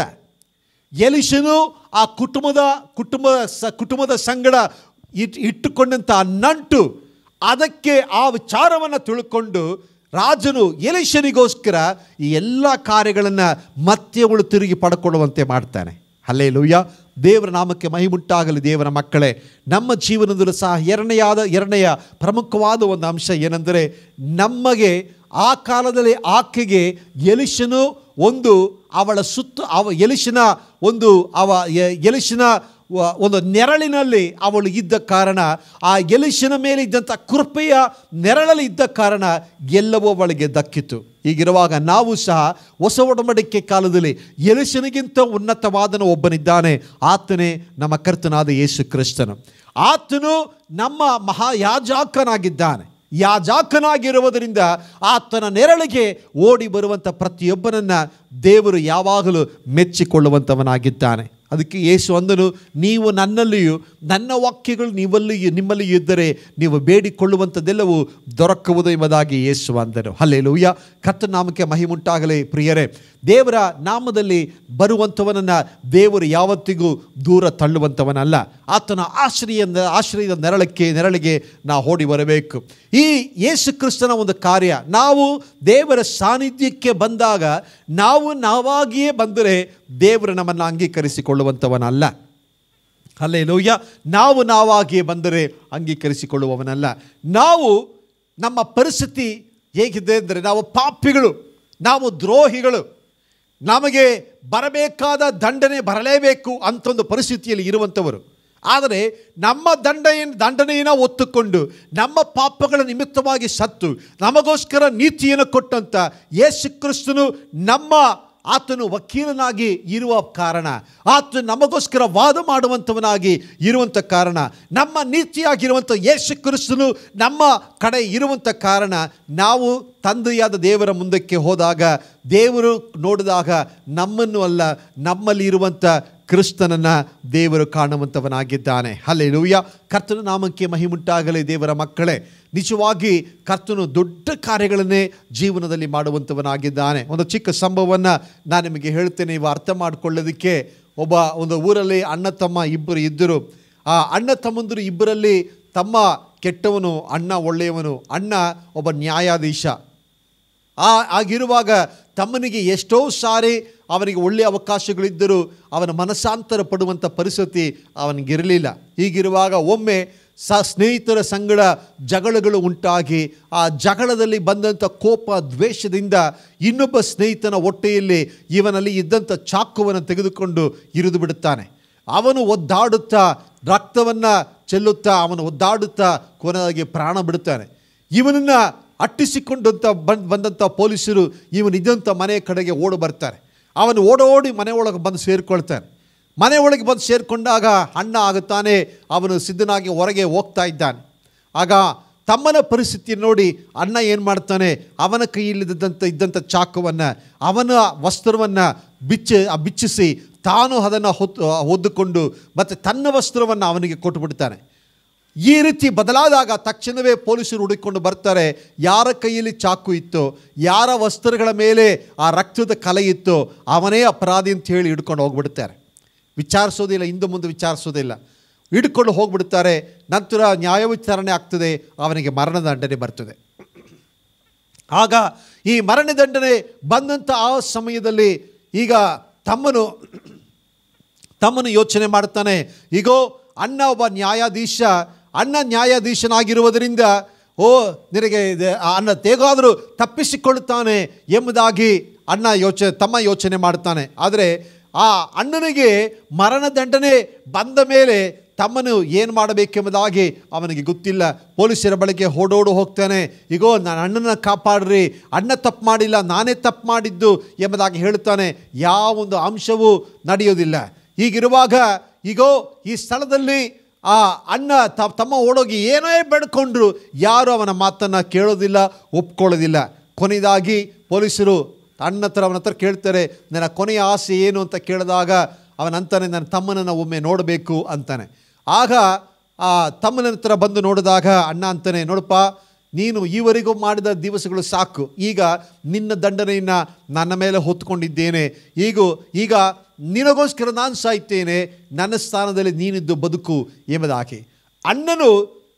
ಎಲಿಶನು ಆ ಕುಟುಂಬದ ಕುಟುಂಬ ಸ ಕುಟುಂಬದ ಸಂಗಡ ಇಟ್ ಇಟ್ಟುಕೊಂಡಂಥ ಆ ನಂಟು ಅದಕ್ಕೆ ಆ ವಿಚಾರವನ್ನು ತಿಳ್ಕೊಂಡು ರಾಜನು ಎಲಿಶನಿಗೋಸ್ಕರ ಈ ಎಲ್ಲ ಕಾರ್ಯಗಳನ್ನು ಮತ್ತೆ ಅವಳು ತಿರುಗಿ ಪಡ್ಕೊಳ್ಳುವಂತೆ ಮಾಡ್ತಾನೆ ಅಲ್ಲೇ ಲೂಯ್ಯ ದೇವರ ನಾಮಕ್ಕೆ ಮಹಿಮುಂಟಾಗಲಿ ದೇವರ ಮಕ್ಕಳೇ ನಮ್ಮ ಜೀವನದಲ್ಲೂ ಸಹ ಎರಡನೆಯಾದ ಎರಡನೆಯ ಪ್ರಮುಖವಾದ ಒಂದು ಅಂಶ ಏನೆಂದರೆ ನಮಗೆ ಆ ಕಾಲದಲ್ಲಿ ಆಕೆಗೆ ಎಲಿಶನು ಒಂದು ಅವಳ ಸುತ್ತ ಅವ ಎಲಿಶನ ಒಂದು ಅವ ಎ- ಎಲಿಶನ ವ- ಒಂದು ನೆರಳಿನಲ್ಲಿ ಅವಳು ಇದ್ದ ಕಾರಣ ಆ ಎಲಿಶನ ಮೇಲೆ ಇದ್ದಂಥ ಕೃಪೆಯ ನೆರಳಲ್ಲಿ ಇದ್ದ ಕಾರಣ ಎಲ್ಲವೂ ಅವಳಿಗೆ ದಕ್ಕಿತು ಹೀಗಿರುವಾಗ ನಾವು ಸಹ ಹೊಸ ಒಡಂಬಡಿಕೆ ಕಾಲದಲ್ಲಿ ಎಲಿಶನಿಗಿಂತ ಉನ್ನತವಾದನು ಒಬ್ಬನಿದ್ದಾನೆ ಆತನೇ ನಮ್ಮ ಕರ್ತನಾದ ಯೇಸು ಕ್ರಿಸ್ತನು ಆತನು ನಮ್ಮ ಮಹಾಯಾಜಾಕನಾಗಿದ್ದಾನೆ ಯಾಜಾಕನಾಗಿರುವುದರಿಂದ ಆತನ ನೆರಳಿಗೆ ಓಡಿ ಬರುವಂಥ ಪ್ರತಿಯೊಬ್ಬನನ್ನು ದೇವರು ಯಾವಾಗಲೂ ಮೆಚ್ಚಿಕೊಳ್ಳುವಂಥವನಾಗಿದ್ದಾನೆ ಅದಕ್ಕೆ ಯೇಸು ಅಂದನು ನೀವು ನನ್ನಲ್ಲಿಯೂ ನನ್ನ ವಾಕ್ಯಗಳು ನೀವಲ್ಲಿಯೂ ನಿಮ್ಮಲ್ಲಿಯೂ ಇದ್ದರೆ ನೀವು ಬೇಡಿಕೊಳ್ಳುವಂಥದ್ದೆಲ್ಲವೂ ದೊರಕುವುದು ಎಂಬುದಾಗಿ ಯೇಸು ಅಂದನು ಹಲ್ಲೇ ಲೂಯ್ಯ ಕತ್ತ ನಾಮಕ್ಕೆ ಮಹಿಮುಂಟಾಗಲಿ ಪ್ರಿಯರೇ ದೇವರ ನಾಮದಲ್ಲಿ ಬರುವಂಥವನನ್ನು ದೇವರು ಯಾವತ್ತಿಗೂ ದೂರ ತಳ್ಳುವಂಥವನಲ್ಲ ಆತನ ಆಶ್ರಯ ಆಶ್ರಯದ ನೆರಳಕ್ಕೆ ನೆರಳಿಗೆ ನಾವು ಓಡಿ ಬರಬೇಕು ಈ ಯೇಸು ಕ್ರಿಸ್ತನ ಒಂದು ಕಾರ್ಯ ನಾವು ದೇವರ ಸಾನ್ನಿಧ್ಯಕ್ಕೆ ಬಂದಾಗ ನಾವು ನಾವಾಗಿಯೇ ಬಂದರೆ ದೇವರು ನಮ್ಮನ್ನು ಅಂಗೀಕರಿಸಿಕೊಳ್ಳುವಂಥವನಲ್ಲ ಅಲ್ಲೇ ಲೋಯ್ಯ ನಾವು ನಾವಾಗಿಯೇ ಬಂದರೆ ಅಂಗೀಕರಿಸಿಕೊಳ್ಳುವವನಲ್ಲ ನಾವು ನಮ್ಮ ಪರಿಸ್ಥಿತಿ ಹೇಗಿದೆ ಅಂದರೆ ನಾವು ಪಾಪಿಗಳು ನಾವು ದ್ರೋಹಿಗಳು ನಮಗೆ ಬರಬೇಕಾದ ದಂಡನೆ ಬರಲೇಬೇಕು ಅಂತ ಒಂದು ಪರಿಸ್ಥಿತಿಯಲ್ಲಿ ಇರುವಂಥವರು ಆದರೆ ನಮ್ಮ ದಂಡೆಯ ದಂಡನೆಯನ್ನು ಒತ್ತುಕೊಂಡು ನಮ್ಮ ಪಾಪಗಳ ನಿಮಿತ್ತವಾಗಿ ಸತ್ತು ನಮಗೋಸ್ಕರ ನೀತಿಯನ್ನು ಕೊಟ್ಟಂಥ ಯೇಸು ಕ್ರಿಸ್ತನು ನಮ್ಮ ಆತನು ವಕೀಲನಾಗಿ ಇರುವ ಕಾರಣ ಆತ ನಮಗೋಸ್ಕರ ವಾದ ಮಾಡುವಂಥವನಾಗಿ ಇರುವಂಥ ಕಾರಣ ನಮ್ಮ ನೀತಿಯಾಗಿರುವಂಥ ಯೇಸು ಕ್ರಿಸ್ತನು ನಮ್ಮ ಕಡೆ ಇರುವಂಥ ಕಾರಣ ನಾವು ತಂದೆಯಾದ ದೇವರ ಮುಂದಕ್ಕೆ ಹೋದಾಗ ದೇವರು ನೋಡಿದಾಗ ನಮ್ಮನ್ನು ಅಲ್ಲ ನಮ್ಮಲ್ಲಿ ಇರುವಂಥ ಕ್ರಿಸ್ತನನ್ನು ದೇವರು ಕಾಣುವಂಥವನಾಗಿದ್ದಾನೆ ಅಲ್ಲೇ ಲೂಯ್ಯ ಕರ್ತನ ನಾಮಕ್ಕೆ ಮಹಿಮುಂಟಾಗಲಿ ದೇವರ ಮಕ್ಕಳೇ ನಿಜವಾಗಿ ಕರ್ತನು ದೊಡ್ಡ ಕಾರ್ಯಗಳನ್ನೇ ಜೀವನದಲ್ಲಿ ಮಾಡುವಂಥವನಾಗಿದ್ದಾನೆ ಒಂದು ಚಿಕ್ಕ ಸಂಭವವನ್ನು ನಾನು ನಿಮಗೆ ಹೇಳ್ತೇನೆ ನೀವು ಅರ್ಥ ಮಾಡಿಕೊಳ್ಳೋದಕ್ಕೆ ಒಬ್ಬ ಒಂದು ಊರಲ್ಲಿ ಅಣ್ಣ ತಮ್ಮ ಇಬ್ಬರು ಇದ್ದರು ಆ ಅಣ್ಣ ತಮ್ಮಂದರು ಇಬ್ಬರಲ್ಲಿ ತಮ್ಮ ಕೆಟ್ಟವನು ಅಣ್ಣ ಒಳ್ಳೆಯವನು ಅಣ್ಣ ಒಬ್ಬ ನ್ಯಾಯಾಧೀಶ ಆ ಆಗಿರುವಾಗ ತಮ್ಮನಿಗೆ ಎಷ್ಟೋ ಸಾರಿ ಅವನಿಗೆ ಒಳ್ಳೆಯ ಅವಕಾಶಗಳಿದ್ದರೂ ಅವನ ಮನಸ್ಸಾಂತರ ಪಡುವಂಥ ಪರಿಸ್ಥಿತಿ ಅವನಿಗಿರಲಿಲ್ಲ ಹೀಗಿರುವಾಗ ಒಮ್ಮೆ ಸ ಸ್ನೇಹಿತರ ಸಂಗಡ ಜಗಳಗಳು ಉಂಟಾಗಿ ಆ ಜಗಳದಲ್ಲಿ ಬಂದಂಥ ಕೋಪ ದ್ವೇಷದಿಂದ ಇನ್ನೊಬ್ಬ ಸ್ನೇಹಿತನ ಹೊಟ್ಟೆಯಲ್ಲಿ ಇವನಲ್ಲಿ ಇದ್ದಂಥ ಚಾಕುವನ್ನು ತೆಗೆದುಕೊಂಡು ಇರಿದು ಬಿಡುತ್ತಾನೆ ಅವನು ಒದ್ದಾಡುತ್ತಾ ರಕ್ತವನ್ನು ಚೆಲ್ಲುತ್ತಾ ಅವನು ಒದ್ದಾಡುತ್ತಾ ಕೊನೆಯಾಗಿ ಪ್ರಾಣ ಬಿಡುತ್ತಾನೆ ಇವನನ್ನು ಅಟ್ಟಿಸಿಕೊಂಡಂಥ ಬಂದ್ ಬಂದಂಥ ಪೊಲೀಸರು ಇವನಿದ್ದಂಥ ಮನೆ ಕಡೆಗೆ ಓಡಿ ಬರ್ತಾರೆ ಅವನು ಓಡೋಡಿ ಮನೆ ಒಳಗೆ ಬಂದು ಸೇರಿಕೊಳ್ತಾನೆ ಮನೆ ಒಳಗೆ ಬಂದು ಸೇರಿಕೊಂಡಾಗ ಅಣ್ಣ ಆಗುತ್ತಾನೆ ಅವನು ಸಿದ್ಧನಾಗಿ ಹೊರಗೆ ಹೋಗ್ತಾ ಇದ್ದಾನೆ ಆಗ ತಮ್ಮನ ಪರಿಸ್ಥಿತಿ ನೋಡಿ ಅಣ್ಣ ಏನು ಮಾಡ್ತಾನೆ ಅವನ ಕೈಯಲ್ಲಿದ್ದಂಥ ಇದ್ದಂಥ ಚಾಕುವನ್ನು ಅವನ ವಸ್ತ್ರವನ್ನು ಬಿಚ್ಚಿ ಆ ಬಿಚ್ಚಿಸಿ ತಾನು ಅದನ್ನು ಹೊತ್ತು ಹೊದ್ದುಕೊಂಡು ಮತ್ತು ತನ್ನ ವಸ್ತ್ರವನ್ನು ಅವನಿಗೆ ಕೊಟ್ಟುಬಿಡ್ತಾನೆ ಈ ರೀತಿ ಬದಲಾದಾಗ ತಕ್ಷಣವೇ ಪೊಲೀಸರು ಹುಡುಕಿಕೊಂಡು ಬರ್ತಾರೆ ಯಾರ ಕೈಯಲ್ಲಿ ಚಾಕು ಇತ್ತೋ ಯಾರ ವಸ್ತ್ರಗಳ ಮೇಲೆ ಆ ರಕ್ತದ ಕಲೆ ಇತ್ತೋ ಅವನೇ ಅಪರಾಧಿ ಅಂತ ಹೇಳಿ ಹಿಡ್ಕೊಂಡು ಹೋಗ್ಬಿಡ್ತಾರೆ ವಿಚಾರಿಸೋದಿಲ್ಲ ಹಿಂದೆ ಮುಂದೆ ವಿಚಾರಿಸೋದಿಲ್ಲ ಹಿಡ್ಕೊಂಡು ಹೋಗ್ಬಿಡ್ತಾರೆ ನಂತರ ನ್ಯಾಯ ವಿಚಾರಣೆ ಆಗ್ತದೆ ಅವನಿಗೆ ಮರಣದಂಡನೆ ಬರ್ತದೆ ಆಗ ಈ ಮರಣದಂಡನೆ ಬಂದಂಥ ಆ ಸಮಯದಲ್ಲಿ ಈಗ ತಮ್ಮನು ತಮ್ಮನು ಯೋಚನೆ ಮಾಡ್ತಾನೆ ಈಗೋ ಅಣ್ಣ ಒಬ್ಬ ನ್ಯಾಯಾಧೀಶ ಅಣ್ಣ ನ್ಯಾಯಾಧೀಶನಾಗಿರುವುದರಿಂದ ಓ ನಿನಗೆ ಇದು ಆ ಅಣ್ಣ ಹೇಗಾದರೂ ತಪ್ಪಿಸಿಕೊಳ್ಳುತ್ತಾನೆ ಎಂಬುದಾಗಿ ಅಣ್ಣ ಯೋಚನೆ ತಮ್ಮ ಯೋಚನೆ ಮಾಡ್ತಾನೆ ಆದರೆ ಆ ಅಣ್ಣನಿಗೆ ಮರಣದಂಡನೆ ಬಂದ ಮೇಲೆ ತಮ್ಮನು ಏನು ಮಾಡಬೇಕೆಂಬುದಾಗಿ ಅವನಿಗೆ ಗೊತ್ತಿಲ್ಲ ಪೊಲೀಸರ ಬಳಿಗೆ ಓಡೋಡು ಹೋಗ್ತಾನೆ ಈಗೋ ನಾನು ಅಣ್ಣನ ಕಾಪಾಡ್ರಿ ಅಣ್ಣ ತಪ್ಪು ಮಾಡಿಲ್ಲ ನಾನೇ ತಪ್ಪು ಮಾಡಿದ್ದು ಎಂಬುದಾಗಿ ಹೇಳ್ತಾನೆ ಯಾವೊಂದು ಅಂಶವೂ ನಡೆಯೋದಿಲ್ಲ ಹೀಗಿರುವಾಗ ಈಗೋ ಈ ಸ್ಥಳದಲ್ಲಿ ಆ ಅಣ್ಣ ತ ತಮ್ಮ ಓಡೋಗಿ ಏನೇ ಬೇಡ್ಕೊಂಡ್ರು ಯಾರು ಅವನ ಮಾತನ್ನು ಕೇಳೋದಿಲ್ಲ ಒಪ್ಕೊಳ್ಳೋದಿಲ್ಲ ಕೊನೆಯದಾಗಿ ಪೊಲೀಸರು ಅಣ್ಣ ಹತ್ರ ಅವನ ಹತ್ರ ಕೇಳ್ತಾರೆ ನನ್ನ ಕೊನೆಯ ಆಸೆ ಏನು ಅಂತ ಕೇಳಿದಾಗ ಅವನಂತಾನೆ ನನ್ನ ತಮ್ಮನನ್ನು ಒಮ್ಮೆ ನೋಡಬೇಕು ಅಂತಾನೆ ಆಗ ಆ ತಮ್ಮನ ಹತ್ರ ಬಂದು ನೋಡಿದಾಗ ಅಣ್ಣ ಅಂತಾನೆ ನೋಡಪ್ಪ ನೀನು ಈವರೆಗೂ ಮಾಡಿದ ದಿವಸಗಳು ಸಾಕು ಈಗ ನಿನ್ನ ದಂಡನೆಯನ್ನು ನನ್ನ ಮೇಲೆ ಹೊತ್ಕೊಂಡಿದ್ದೇನೆ ಈಗ ಈಗ ನಿನಗೋಸ್ಕರ ನಾನು ಸಾಯ್ತೇನೆ ನನ್ನ ಸ್ಥಾನದಲ್ಲಿ ನೀನಿದ್ದು ಬದುಕು ಎಂಬುದಾಗಿ ಅಣ್ಣನು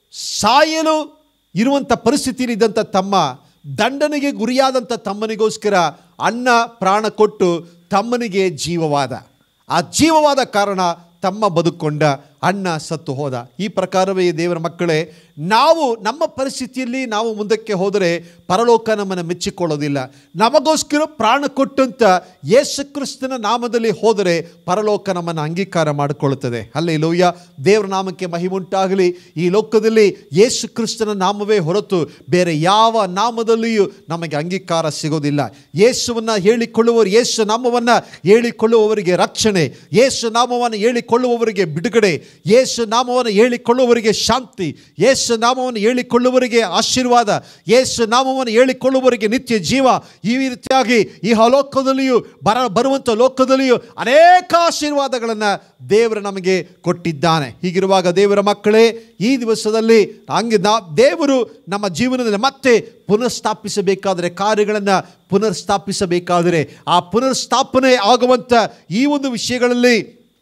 ಸಾಯಲು ಇರುವಂಥ ಪರಿಸ್ಥಿತಿಯಲ್ಲಿದ್ದಂಥ ತಮ್ಮ ದಂಡನೆಗೆ ಗುರಿಯಾದಂಥ ತಮ್ಮನಿಗೋಸ್ಕರ ಅಣ್ಣ ಪ್ರಾಣ ಕೊಟ್ಟು ತಮ್ಮನಿಗೆ ಜೀವವಾದ ಆ ಜೀವವಾದ ಕಾರಣ ತಮ್ಮ ಬದುಕೊಂಡ ಅಣ್ಣ ಸತ್ತು ಹೋದ ಈ ಪ್ರಕಾರವೇ ದೇವರ ಮಕ್ಕಳೇ ನಾವು ನಮ್ಮ ಪರಿಸ್ಥಿತಿಯಲ್ಲಿ ನಾವು ಮುಂದಕ್ಕೆ ಹೋದರೆ ಪರಲೋಕ ನಮ್ಮನ್ನು ಮೆಚ್ಚಿಕೊಳ್ಳೋದಿಲ್ಲ ನಮಗೋಸ್ಕರ ಪ್ರಾಣ ಕೊಟ್ಟಂತ ಯೇಸು ಕ್ರಿಸ್ತನ ನಾಮದಲ್ಲಿ ಹೋದರೆ ಪರಲೋಕ ನಮ್ಮನ್ನು ಅಂಗೀಕಾರ ಮಾಡಿಕೊಳ್ಳುತ್ತದೆ ಅಲ್ಲೇ ಲೋಯ್ಯ ದೇವರ ನಾಮಕ್ಕೆ ಮಹಿಮುಂಟಾಗಲಿ ಈ ಲೋಕದಲ್ಲಿ ಯೇಸು ಕ್ರಿಸ್ತನ ನಾಮವೇ ಹೊರತು ಬೇರೆ ಯಾವ ನಾಮದಲ್ಲಿಯೂ ನಮಗೆ ಅಂಗೀಕಾರ ಸಿಗೋದಿಲ್ಲ ಯೇಸುವನ್ನು ಹೇಳಿಕೊಳ್ಳುವವರು ಯೇಸು ನಾಮವನ್ನು ಹೇಳಿಕೊಳ್ಳುವವರಿಗೆ ರಕ್ಷಣೆ ಯೇಸು ನಾಮವನ್ನು ಹೇಳಿಕೊಳ್ಳುವವರಿಗೆ ಬಿಡುಗಡೆ ಯೇಸು ನಾಮವನ್ನು ಹೇಳಿಕೊಳ್ಳುವವರಿಗೆ ಶಾಂತಿ ಯೇಸು ನಾಮವನ್ನು ಹೇಳಿಕೊಳ್ಳುವವರಿಗೆ ಆಶೀರ್ವಾದ ಯೇಸು ನಾಮವನ್ನು ಹೇಳಿಕೊಳ್ಳುವವರಿಗೆ ನಿತ್ಯ ಜೀವ ಈ ರೀತಿಯಾಗಿ ಈ ಲೋಕದಲ್ಲಿಯೂ ಬರ ಬರುವಂಥ ಲೋಕದಲ್ಲಿಯೂ ಅನೇಕ ಆಶೀರ್ವಾದಗಳನ್ನು ದೇವರು ನಮಗೆ ಕೊಟ್ಟಿದ್ದಾನೆ ಹೀಗಿರುವಾಗ ದೇವರ ಮಕ್ಕಳೇ ಈ ದಿವಸದಲ್ಲಿ ಹಂಗೆ ನಾ ದೇವರು ನಮ್ಮ ಜೀವನದಲ್ಲಿ ಮತ್ತೆ ಪುನರ್ಸ್ಥಾಪಿಸಬೇಕಾದರೆ ಕಾರ್ಯಗಳನ್ನು ಪುನರ್ಸ್ಥಾಪಿಸಬೇಕಾದರೆ ಆ ಪುನರ್ಸ್ಥಾಪನೆ ಆಗುವಂಥ ಈ ಒಂದು ವಿಷಯಗಳಲ್ಲಿ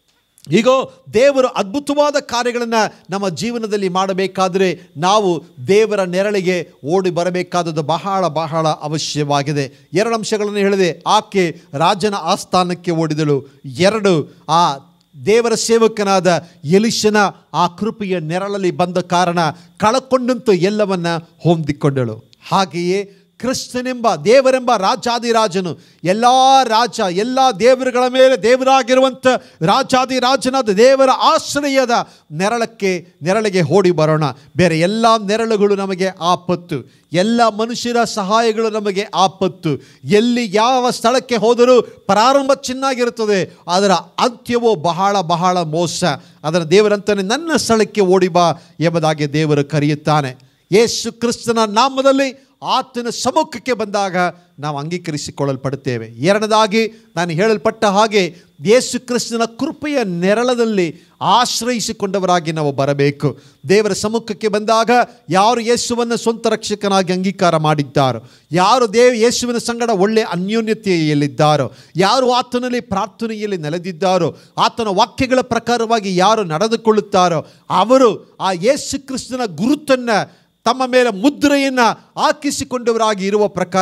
ಈಗ ದೇವರು ಅದ್ಭುತವಾದ ಕಾರ್ಯಗಳನ್ನು ನಮ್ಮ ಜೀವನದಲ್ಲಿ ಮಾಡಬೇಕಾದರೆ ನಾವು ದೇವರ ನೆರಳಿಗೆ ಓಡಿ ಬರಬೇಕಾದದ್ದು ಬಹಳ ಬಹಳ ಅವಶ್ಯವಾಗಿದೆ ಎರಡು ಅಂಶಗಳನ್ನು ಹೇಳಿದೆ ಆಕೆ ರಾಜನ ಆಸ್ಥಾನಕ್ಕೆ ಓಡಿದಳು ಎರಡು ಆ ದೇವರ ಸೇವಕನಾದ ಎಲಿಶನ ಆ ಕೃಪೆಯ ನೆರಳಲ್ಲಿ ಬಂದ ಕಾರಣ ಕಳಕೊಂಡಂತೂ ಎಲ್ಲವನ್ನ ಹೊಂದಿಕೊಂಡಳು ಹಾಗೆಯೇ ಕ್ರಿಸ್ತನೆಂಬ ದೇವರೆಂಬ ರಾಜಾದಿರಾಜನು ಎಲ್ಲ ರಾಜ ಎಲ್ಲ ದೇವರುಗಳ ಮೇಲೆ ದೇವರಾಗಿರುವಂಥ ರಾಜಾದಿರಾಜನಾದ ದೇವರ ಆಶ್ರಯದ ನೆರಳಕ್ಕೆ ನೆರಳಿಗೆ ಓಡಿ ಬರೋಣ ಬೇರೆ ಎಲ್ಲ ನೆರಳುಗಳು ನಮಗೆ ಆಪತ್ತು ಎಲ್ಲ ಮನುಷ್ಯರ ಸಹಾಯಗಳು ನಮಗೆ ಆಪತ್ತು ಎಲ್ಲಿ ಯಾವ ಸ್ಥಳಕ್ಕೆ ಹೋದರೂ ಪ್ರಾರಂಭ ಚೆನ್ನಾಗಿರುತ್ತದೆ ಅದರ ಅಂತ್ಯವೋ ಬಹಳ ಬಹಳ ಮೋಸ ಅದರ ದೇವರಂತಾನೆ ನನ್ನ ಸ್ಥಳಕ್ಕೆ ಓಡಿ ಬಾ ಎಂಬುದಾಗಿ ದೇವರು ಕರೆಯುತ್ತಾನೆ ಯೇಸು ಕ್ರಿಸ್ತನ ನಾಮದಲ್ಲಿ ಆತನ ಸಮ್ಮುಖಕ್ಕೆ ಬಂದಾಗ ನಾವು ಅಂಗೀಕರಿಸಿಕೊಳ್ಳಲ್ಪಡುತ್ತೇವೆ ಎರಡನೇದಾಗಿ ನಾನು ಹೇಳಲ್ಪಟ್ಟ ಹಾಗೆ ಯೇಸು ಕ್ರಿಸ್ತನ ಕೃಪೆಯ ನೆರಳದಲ್ಲಿ ಆಶ್ರಯಿಸಿಕೊಂಡವರಾಗಿ ನಾವು ಬರಬೇಕು ದೇವರ ಸಮ್ಮುಖಕ್ಕೆ ಬಂದಾಗ ಯಾರು ಯೇಸುವನ್ನು ಸ್ವಂತ ರಕ್ಷಕನಾಗಿ ಅಂಗೀಕಾರ ಮಾಡಿದ್ದಾರೋ ಯಾರು ದೇವ ಯೇಸುವಿನ ಸಂಗಡ ಒಳ್ಳೆಯ ಅನ್ಯೋನ್ಯತೆಯಲ್ಲಿದ್ದಾರೋ ಯಾರು ಆತನಲ್ಲಿ ಪ್ರಾರ್ಥನೆಯಲ್ಲಿ ನೆಲೆದಿದ್ದಾರೋ ಆತನ ವಾಕ್ಯಗಳ ಪ್ರಕಾರವಾಗಿ ಯಾರು ನಡೆದುಕೊಳ್ಳುತ್ತಾರೋ ಅವರು ಆ ಯೇಸು ಕ್ರಿಸ್ತನ ಗುರುತನ್ನು ತಮ್ಮ ಮೇಲೆ ಮುದ್ರೆಯನ್ನು ಹಾಕಿಸಿಕೊಂಡವರಾಗಿ ಇರುವ ಪ್ರಕಾರ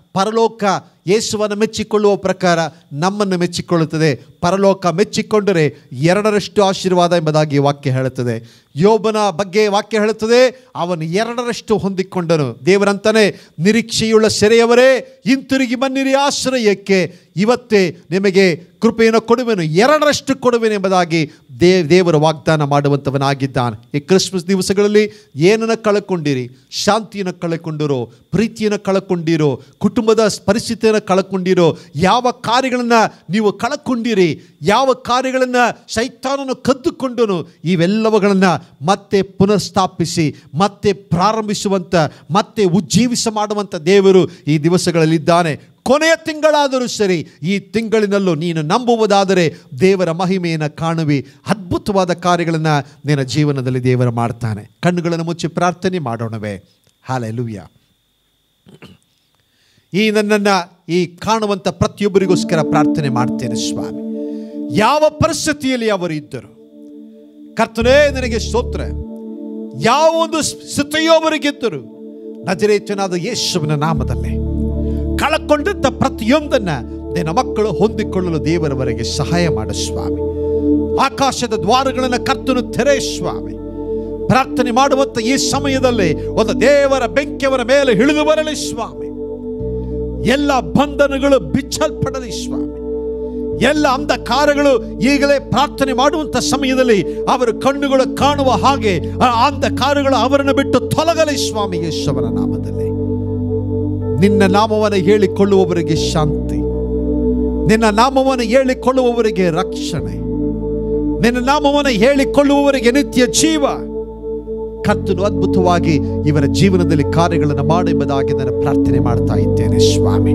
ಪರಲೋಕ ಯೇಸುವನ್ನು ಮೆಚ್ಚಿಕೊಳ್ಳುವ ಪ್ರಕಾರ ನಮ್ಮನ್ನು ಮೆಚ್ಚಿಕೊಳ್ಳುತ್ತದೆ ಪರಲೋಕ ಮೆಚ್ಚಿಕೊಂಡರೆ ಎರಡರಷ್ಟು ಆಶೀರ್ವಾದ ಎಂಬುದಾಗಿ ವಾಕ್ಯ ಹೇಳುತ್ತದೆ ಯೋಬನ ಬಗ್ಗೆ ವಾಕ್ಯ ಹೇಳುತ್ತದೆ ಅವನು ಎರಡರಷ್ಟು ಹೊಂದಿಕೊಂಡನು ದೇವರಂತಾನೆ ನಿರೀಕ್ಷೆಯುಳ್ಳ ಸೆರೆಯವರೇ ಹಿಂತಿರುಗಿ ಬನ್ನಿರಿ ಆಶ್ರಯಕ್ಕೆ ಇವತ್ತೇ ನಿಮಗೆ ಕೃಪೆಯನ್ನು ಕೊಡುವೆನು ಎರಡರಷ್ಟು ಕೊಡುವೆನು ಎಂಬುದಾಗಿ ದೇ ದೇವರು ವಾಗ್ದಾನ ಮಾಡುವಂಥವನಾಗಿದ್ದಾನೆ ಈ ಕ್ರಿಸ್ಮಸ್ ದಿವಸಗಳಲ್ಲಿ ಏನನ್ನು ಕಳ್ಕೊಂಡಿರಿ ಶಾಂತಿಯನ್ನು ಕಳ್ಕೊಂಡಿರೋ ಪ್ರೀತಿಯನ್ನು ಕಳ್ಕೊಂಡಿರೋ ಕುಟುಂಬದ ಪರಿಸ್ಥಿತಿಯನ್ನು ಕಳ್ಕೊಂಡಿರೋ ಯಾವ ಕಾರ್ಯಗಳನ್ನು ನೀವು ಕಳ್ಕೊಂಡಿರಿ ಯಾವ ಕಾರ್ಯಗಳನ್ನು ಸೈತಾನನು ಕದ್ದುಕೊಂಡನು ಇವೆಲ್ಲವುಗಳನ್ನು ಮತ್ತೆ ಪುನಃಸ್ಥಾಪಿಸಿ ಮತ್ತೆ ಪ್ರಾರಂಭಿಸುವಂಥ ಮತ್ತೆ ಉಜ್ಜೀವಿಸ ಮಾಡುವಂಥ ದೇವರು ಈ ದಿವಸಗಳಲ್ಲಿದ್ದಾನೆ ಕೊನೆಯ ತಿಂಗಳಾದರೂ ಸರಿ ಈ ತಿಂಗಳಿನಲ್ಲೂ ನೀನು ನಂಬುವುದಾದರೆ ದೇವರ ಮಹಿಮೆಯನ್ನು ಕಾಣುವಿ ಅದ್ಭುತವಾದ ಕಾರ್ಯಗಳನ್ನು ನಿನ್ನ ಜೀವನದಲ್ಲಿ ದೇವರು ಮಾಡ್ತಾನೆ ಕಣ್ಣುಗಳನ್ನು ಮುಚ್ಚಿ ಪ್ರಾರ್ಥನೆ ಮಾಡೋಣವೇ ಹಾಲೆಲುಯ್ಯ ಈ ನನ್ನನ್ನು ಈ ಕಾಣುವಂಥ ಪ್ರತಿಯೊಬ್ಬರಿಗೋಸ್ಕರ ಪ್ರಾರ್ಥನೆ ಮಾಡ್ತೇನೆ ಸ್ವಾಮಿ ಯಾವ ಪರಿಸ್ಥಿತಿಯಲ್ಲಿ ಅವರು ಇದ್ದರು ಕರ್ತನೇ ನನಗೆ ಸ್ತೋತ್ರ ಯಾವ ಒಂದು ಸ್ಥಿತಿಯೋ ಅವರಿಗಿದ್ದರು ನಜರೇತನಾದ ಯೇಸುವಿನ ನಾಮದಲ್ಲೇ ಕಳಕೊಂಡಂಥ ಪ್ರತಿಯೊಂದನ್ನ ನಿನ್ನ ಮಕ್ಕಳು ಹೊಂದಿಕೊಳ್ಳಲು ದೇವರವರೆಗೆ ಸಹಾಯ ಮಾಡು ಸ್ವಾಮಿ ಆಕಾಶದ ದ್ವಾರಗಳನ್ನು ಕರ್ತನು ತೆರೆ ಸ್ವಾಮಿ ಪ್ರಾರ್ಥನೆ ಮಾಡುವಂಥ ಈ ಸಮಯದಲ್ಲಿ ಒಂದು ದೇವರ ಬೆಂಕಿಯವರ ಮೇಲೆ ಇಳಿದು ಬರಲಿ ಸ್ವಾಮಿ ಎಲ್ಲ ಬಂಧನಗಳು ಬಿಚ್ಚಲ್ಪಡಲಿ ಸ್ವಾಮಿ ಎಲ್ಲ ಅಂಧಕಾರಗಳು ಈಗಲೇ ಪ್ರಾರ್ಥನೆ ಮಾಡುವಂಥ ಸಮಯದಲ್ಲಿ ಅವರ ಕಣ್ಣುಗಳು ಕಾಣುವ ಹಾಗೆ ಆ ಅಂಧಕಾರಗಳು ಅವರನ್ನು ಬಿಟ್ಟು ತೊಲಗಲಿ ಸ್ವಾಮಿ ಯೇಸುವನ ನಾಮದಲ್ಲಿ ನಿನ್ನ ನಾಮವನ್ನು ಹೇಳಿಕೊಳ್ಳುವವರಿಗೆ ಶಾಂತಿ ನಿನ್ನ ನಾಮವನ್ನು ಹೇಳಿಕೊಳ್ಳುವವರಿಗೆ ರಕ್ಷಣೆ ನಿನ್ನ ನಾಮವನ್ನು ಹೇಳಿಕೊಳ್ಳುವವರಿಗೆ ನಿತ್ಯ ಜೀವ ಕರ್ತನು ಅದ್ಭುತವಾಗಿ ಇವರ ಜೀವನದಲ್ಲಿ ಕಾರ್ಯಗಳನ್ನು ಮಾಡು ಎಂಬುದಾಗಿ ನಾನು ಪ್ರಾರ್ಥನೆ ಮಾಡ್ತಾ ಇದ್ದೇನೆ ಸ್ವಾಮಿ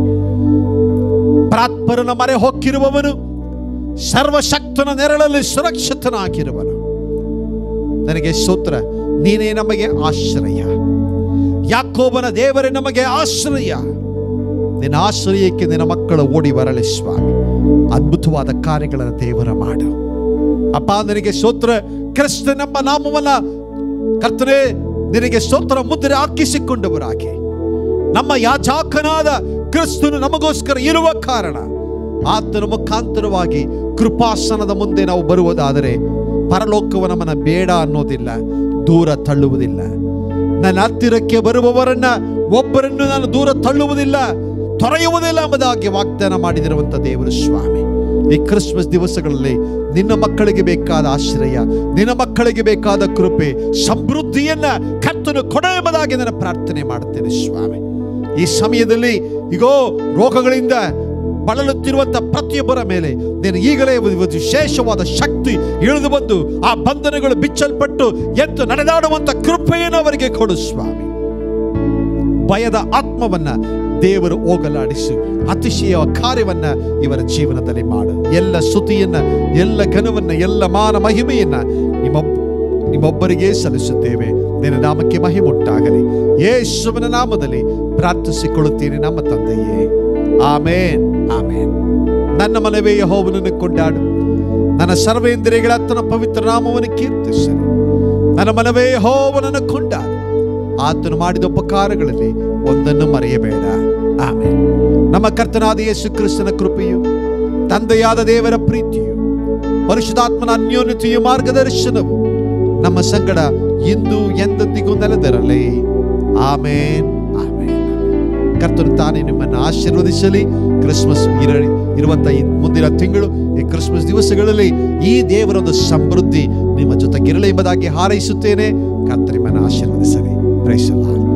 ಪ್ರಾತ್ಪರನ ಮರೆ ಹೊಕ್ಕಿರುವವನು ಸರ್ವಶಕ್ತನ ನೆರಳಲ್ಲಿ ಸುರಕ್ಷಿತನಾಗಿರುವನು ನನಗೆ ಸ್ತೋತ್ರ ನೀನೇ ನಮಗೆ ಆಶ್ರಯ ಯಾಕೋಬನ ದೇವರೇ ನಮಗೆ ಆಶ್ರಯ ನಿನ್ನ ಆಶ್ರಯಕ್ಕೆ ನಿನ್ನ ಮಕ್ಕಳು ಓಡಿ ಬರಲಿ ಸ್ವಾಮಿ ಅದ್ಭುತವಾದ ಕಾರ್ಯಗಳನ್ನು ದೇವರ ಮಾಡು ಅಪ್ಪ ನನಗೆ ಸ್ತೋತ್ರ ಕ್ರಿಸ್ತ ನಮ್ಮ ನಾಮವನ್ನ ಕರ್ತನೆ ನಿನಗೆ ಸ್ತೋತ್ರ ಮುದ್ರೆ ಹಾಕಿಸಿಕೊಂಡವರಾಗಿ ನಮ್ಮ ಯಾಜಾಕನಾದ ಕ್ರಿಸ್ತನು ನಮಗೋಸ್ಕರ ಇರುವ ಕಾರಣ ಆತನ ಮುಖಾಂತರವಾಗಿ ಕೃಪಾಸನದ ಮುಂದೆ ನಾವು ಬರುವುದಾದರೆ ಪರಲೋಕವು ನಮ್ಮನ್ನ ಬೇಡ ಅನ್ನೋದಿಲ್ಲ ದೂರ ತಳ್ಳುವುದಿಲ್ಲ ನನ್ನ ಹತ್ತಿರಕ್ಕೆ ಬರುವವರನ್ನ ಒಬ್ಬರನ್ನು ನಾನು ದೂರ ತಳ್ಳುವುದಿಲ್ಲ ತೊರೆಯುವುದಿಲ್ಲ ಎಂಬುದಾಗಿ ವಾಗ್ದಾನ ಮಾಡಿದಿರುವಂಥ ದೇವರು ಸ್ವಾಮಿ ಈ ಕ್ರಿಸ್ಮಸ್ ದಿವಸಗಳಲ್ಲಿ ನಿನ್ನ ಮಕ್ಕಳಿಗೆ ಬೇಕಾದ ಆಶ್ರಯ ನಿನ್ನ ಮಕ್ಕಳಿಗೆ ಬೇಕಾದ ಕೃಪೆ ಸಮೃದ್ಧಿಯನ್ನ ಕರ್ತನು ಕೊಡ ಎಂಬುದಾಗಿ ನಾನು ಪ್ರಾರ್ಥನೆ ಮಾಡುತ್ತೇನೆ ಸ್ವಾಮಿ ಈ ಸಮಯದಲ್ಲಿ ಈಗೋ ರೋಗಗಳಿಂದ ಬಳಲುತ್ತಿರುವಂಥ ಪ್ರತಿಯೊಬ್ಬರ ಮೇಲೆ ನೀನು ಈಗಲೇ ಒಂದು ವಿಶೇಷವಾದ ಶಕ್ತಿ ಇಳಿದು ಬಂದು ಆ ಬಂಧನಗಳು ಬಿಚ್ಚಲ್ಪಟ್ಟು ಎದ್ದು ನಡೆದಾಡುವಂಥ ಕೃಪೆಯನ್ನು ಅವರಿಗೆ ಕೊಡು ಸ್ವಾಮಿ ಭಯದ ಆತ್ಮವನ್ನ ದೇವರು ಹೋಗಲಾಡಿಸು ಅತಿಶಯ ಕಾರ್ಯವನ್ನ ಇವರ ಜೀವನದಲ್ಲಿ ಮಾಡು ಎಲ್ಲ ಸ್ತುತಿಯನ್ನ ಎಲ್ಲ ಘನವನ್ನ ಎಲ್ಲ ಮಾನ ಮಹಿಮೆಯನ್ನ ನಿಮ್ಮೊಬ್ಬ ನಿಮ್ಮೊಬ್ಬರಿಗೆ ಸಲ್ಲಿಸುತ್ತೇವೆ ನಿನ್ನ ನಾಮಕ್ಕೆ ಮಹಿಮೆ ಉಂಟಾಗಲಿ ಯೇಸುವಿನ ನಾಮದಲ್ಲಿ ಪ್ರಾರ್ಥಿಸಿಕೊಳ್ಳುತ್ತೇನೆ ನಮ್ಮ ತಂದೆಯೇ ಆಮೇನ್ ಆಮೇನ್ ನನ್ನ ಮನವೇ ಯಹೋವನನ್ನು ಕೊಂಡಾಡು ನನ್ನ ಸರ್ವೇಂದ್ರಿಯಗಳ ತನ್ನ ಪವಿತ್ರ ನಾಮವನ್ನು ಕೀರ್ತಿಸಲಿ ನನ್ನ ಮನವೇ ಯಹೋವನನ್ನು ಕೊಂಡಾಡು ಆತನು ಮಾಡಿದ ಉಪಕಾರಗಳಲ್ಲಿ ಒಂದನ್ನು ಮರೆಯಬೇಡ ಆಮೇಲೆ ನಮ್ಮ ಕರ್ತನಾದ ಯೇಸು ಕ್ರಿಸ್ತನ ಕೃಪೆಯು ತಂದೆಯಾದ ದೇವರ ಪ್ರೀತಿಯು ಪರಿಶುದ್ಧಾತ್ಮನ ಅನ್ಯೋನ್ಯತೆಯು ಮಾರ್ಗದರ್ಶನವು ನಮ್ಮ ಸಂಗಡ ಇಂದು ಎಂದೆಂದಿಗೂ ನೆಲೆದಿರಲಿ ಆಮೇನ್ ಆಮೇನ್ ಕರ್ತನು ತಾನೇ ನಿಮ್ಮನ್ನು ಆಶೀರ್ವದಿಸಲಿ ಕ್ರಿಸ್ಮಸ್ ಇರ ಇರುವಂಥ ಈ ಮುಂದಿನ ತಿಂಗಳು ಈ ಕ್ರಿಸ್ಮಸ್ ದಿವಸಗಳಲ್ಲಿ ಈ ದೇವರೊಂದು ಸಮೃದ್ಧಿ ನಿಮ್ಮ ಜೊತೆಗಿರಲಿ ಎಂಬುದಾಗಿ ಹಾರೈಸುತ್ತೇನೆ ಕರ್ತನು ನಿಮ್ಮನ್ನು ಆಶೀರ್ವದಿಸಲಿ ಪ್ರೈಸಲಾ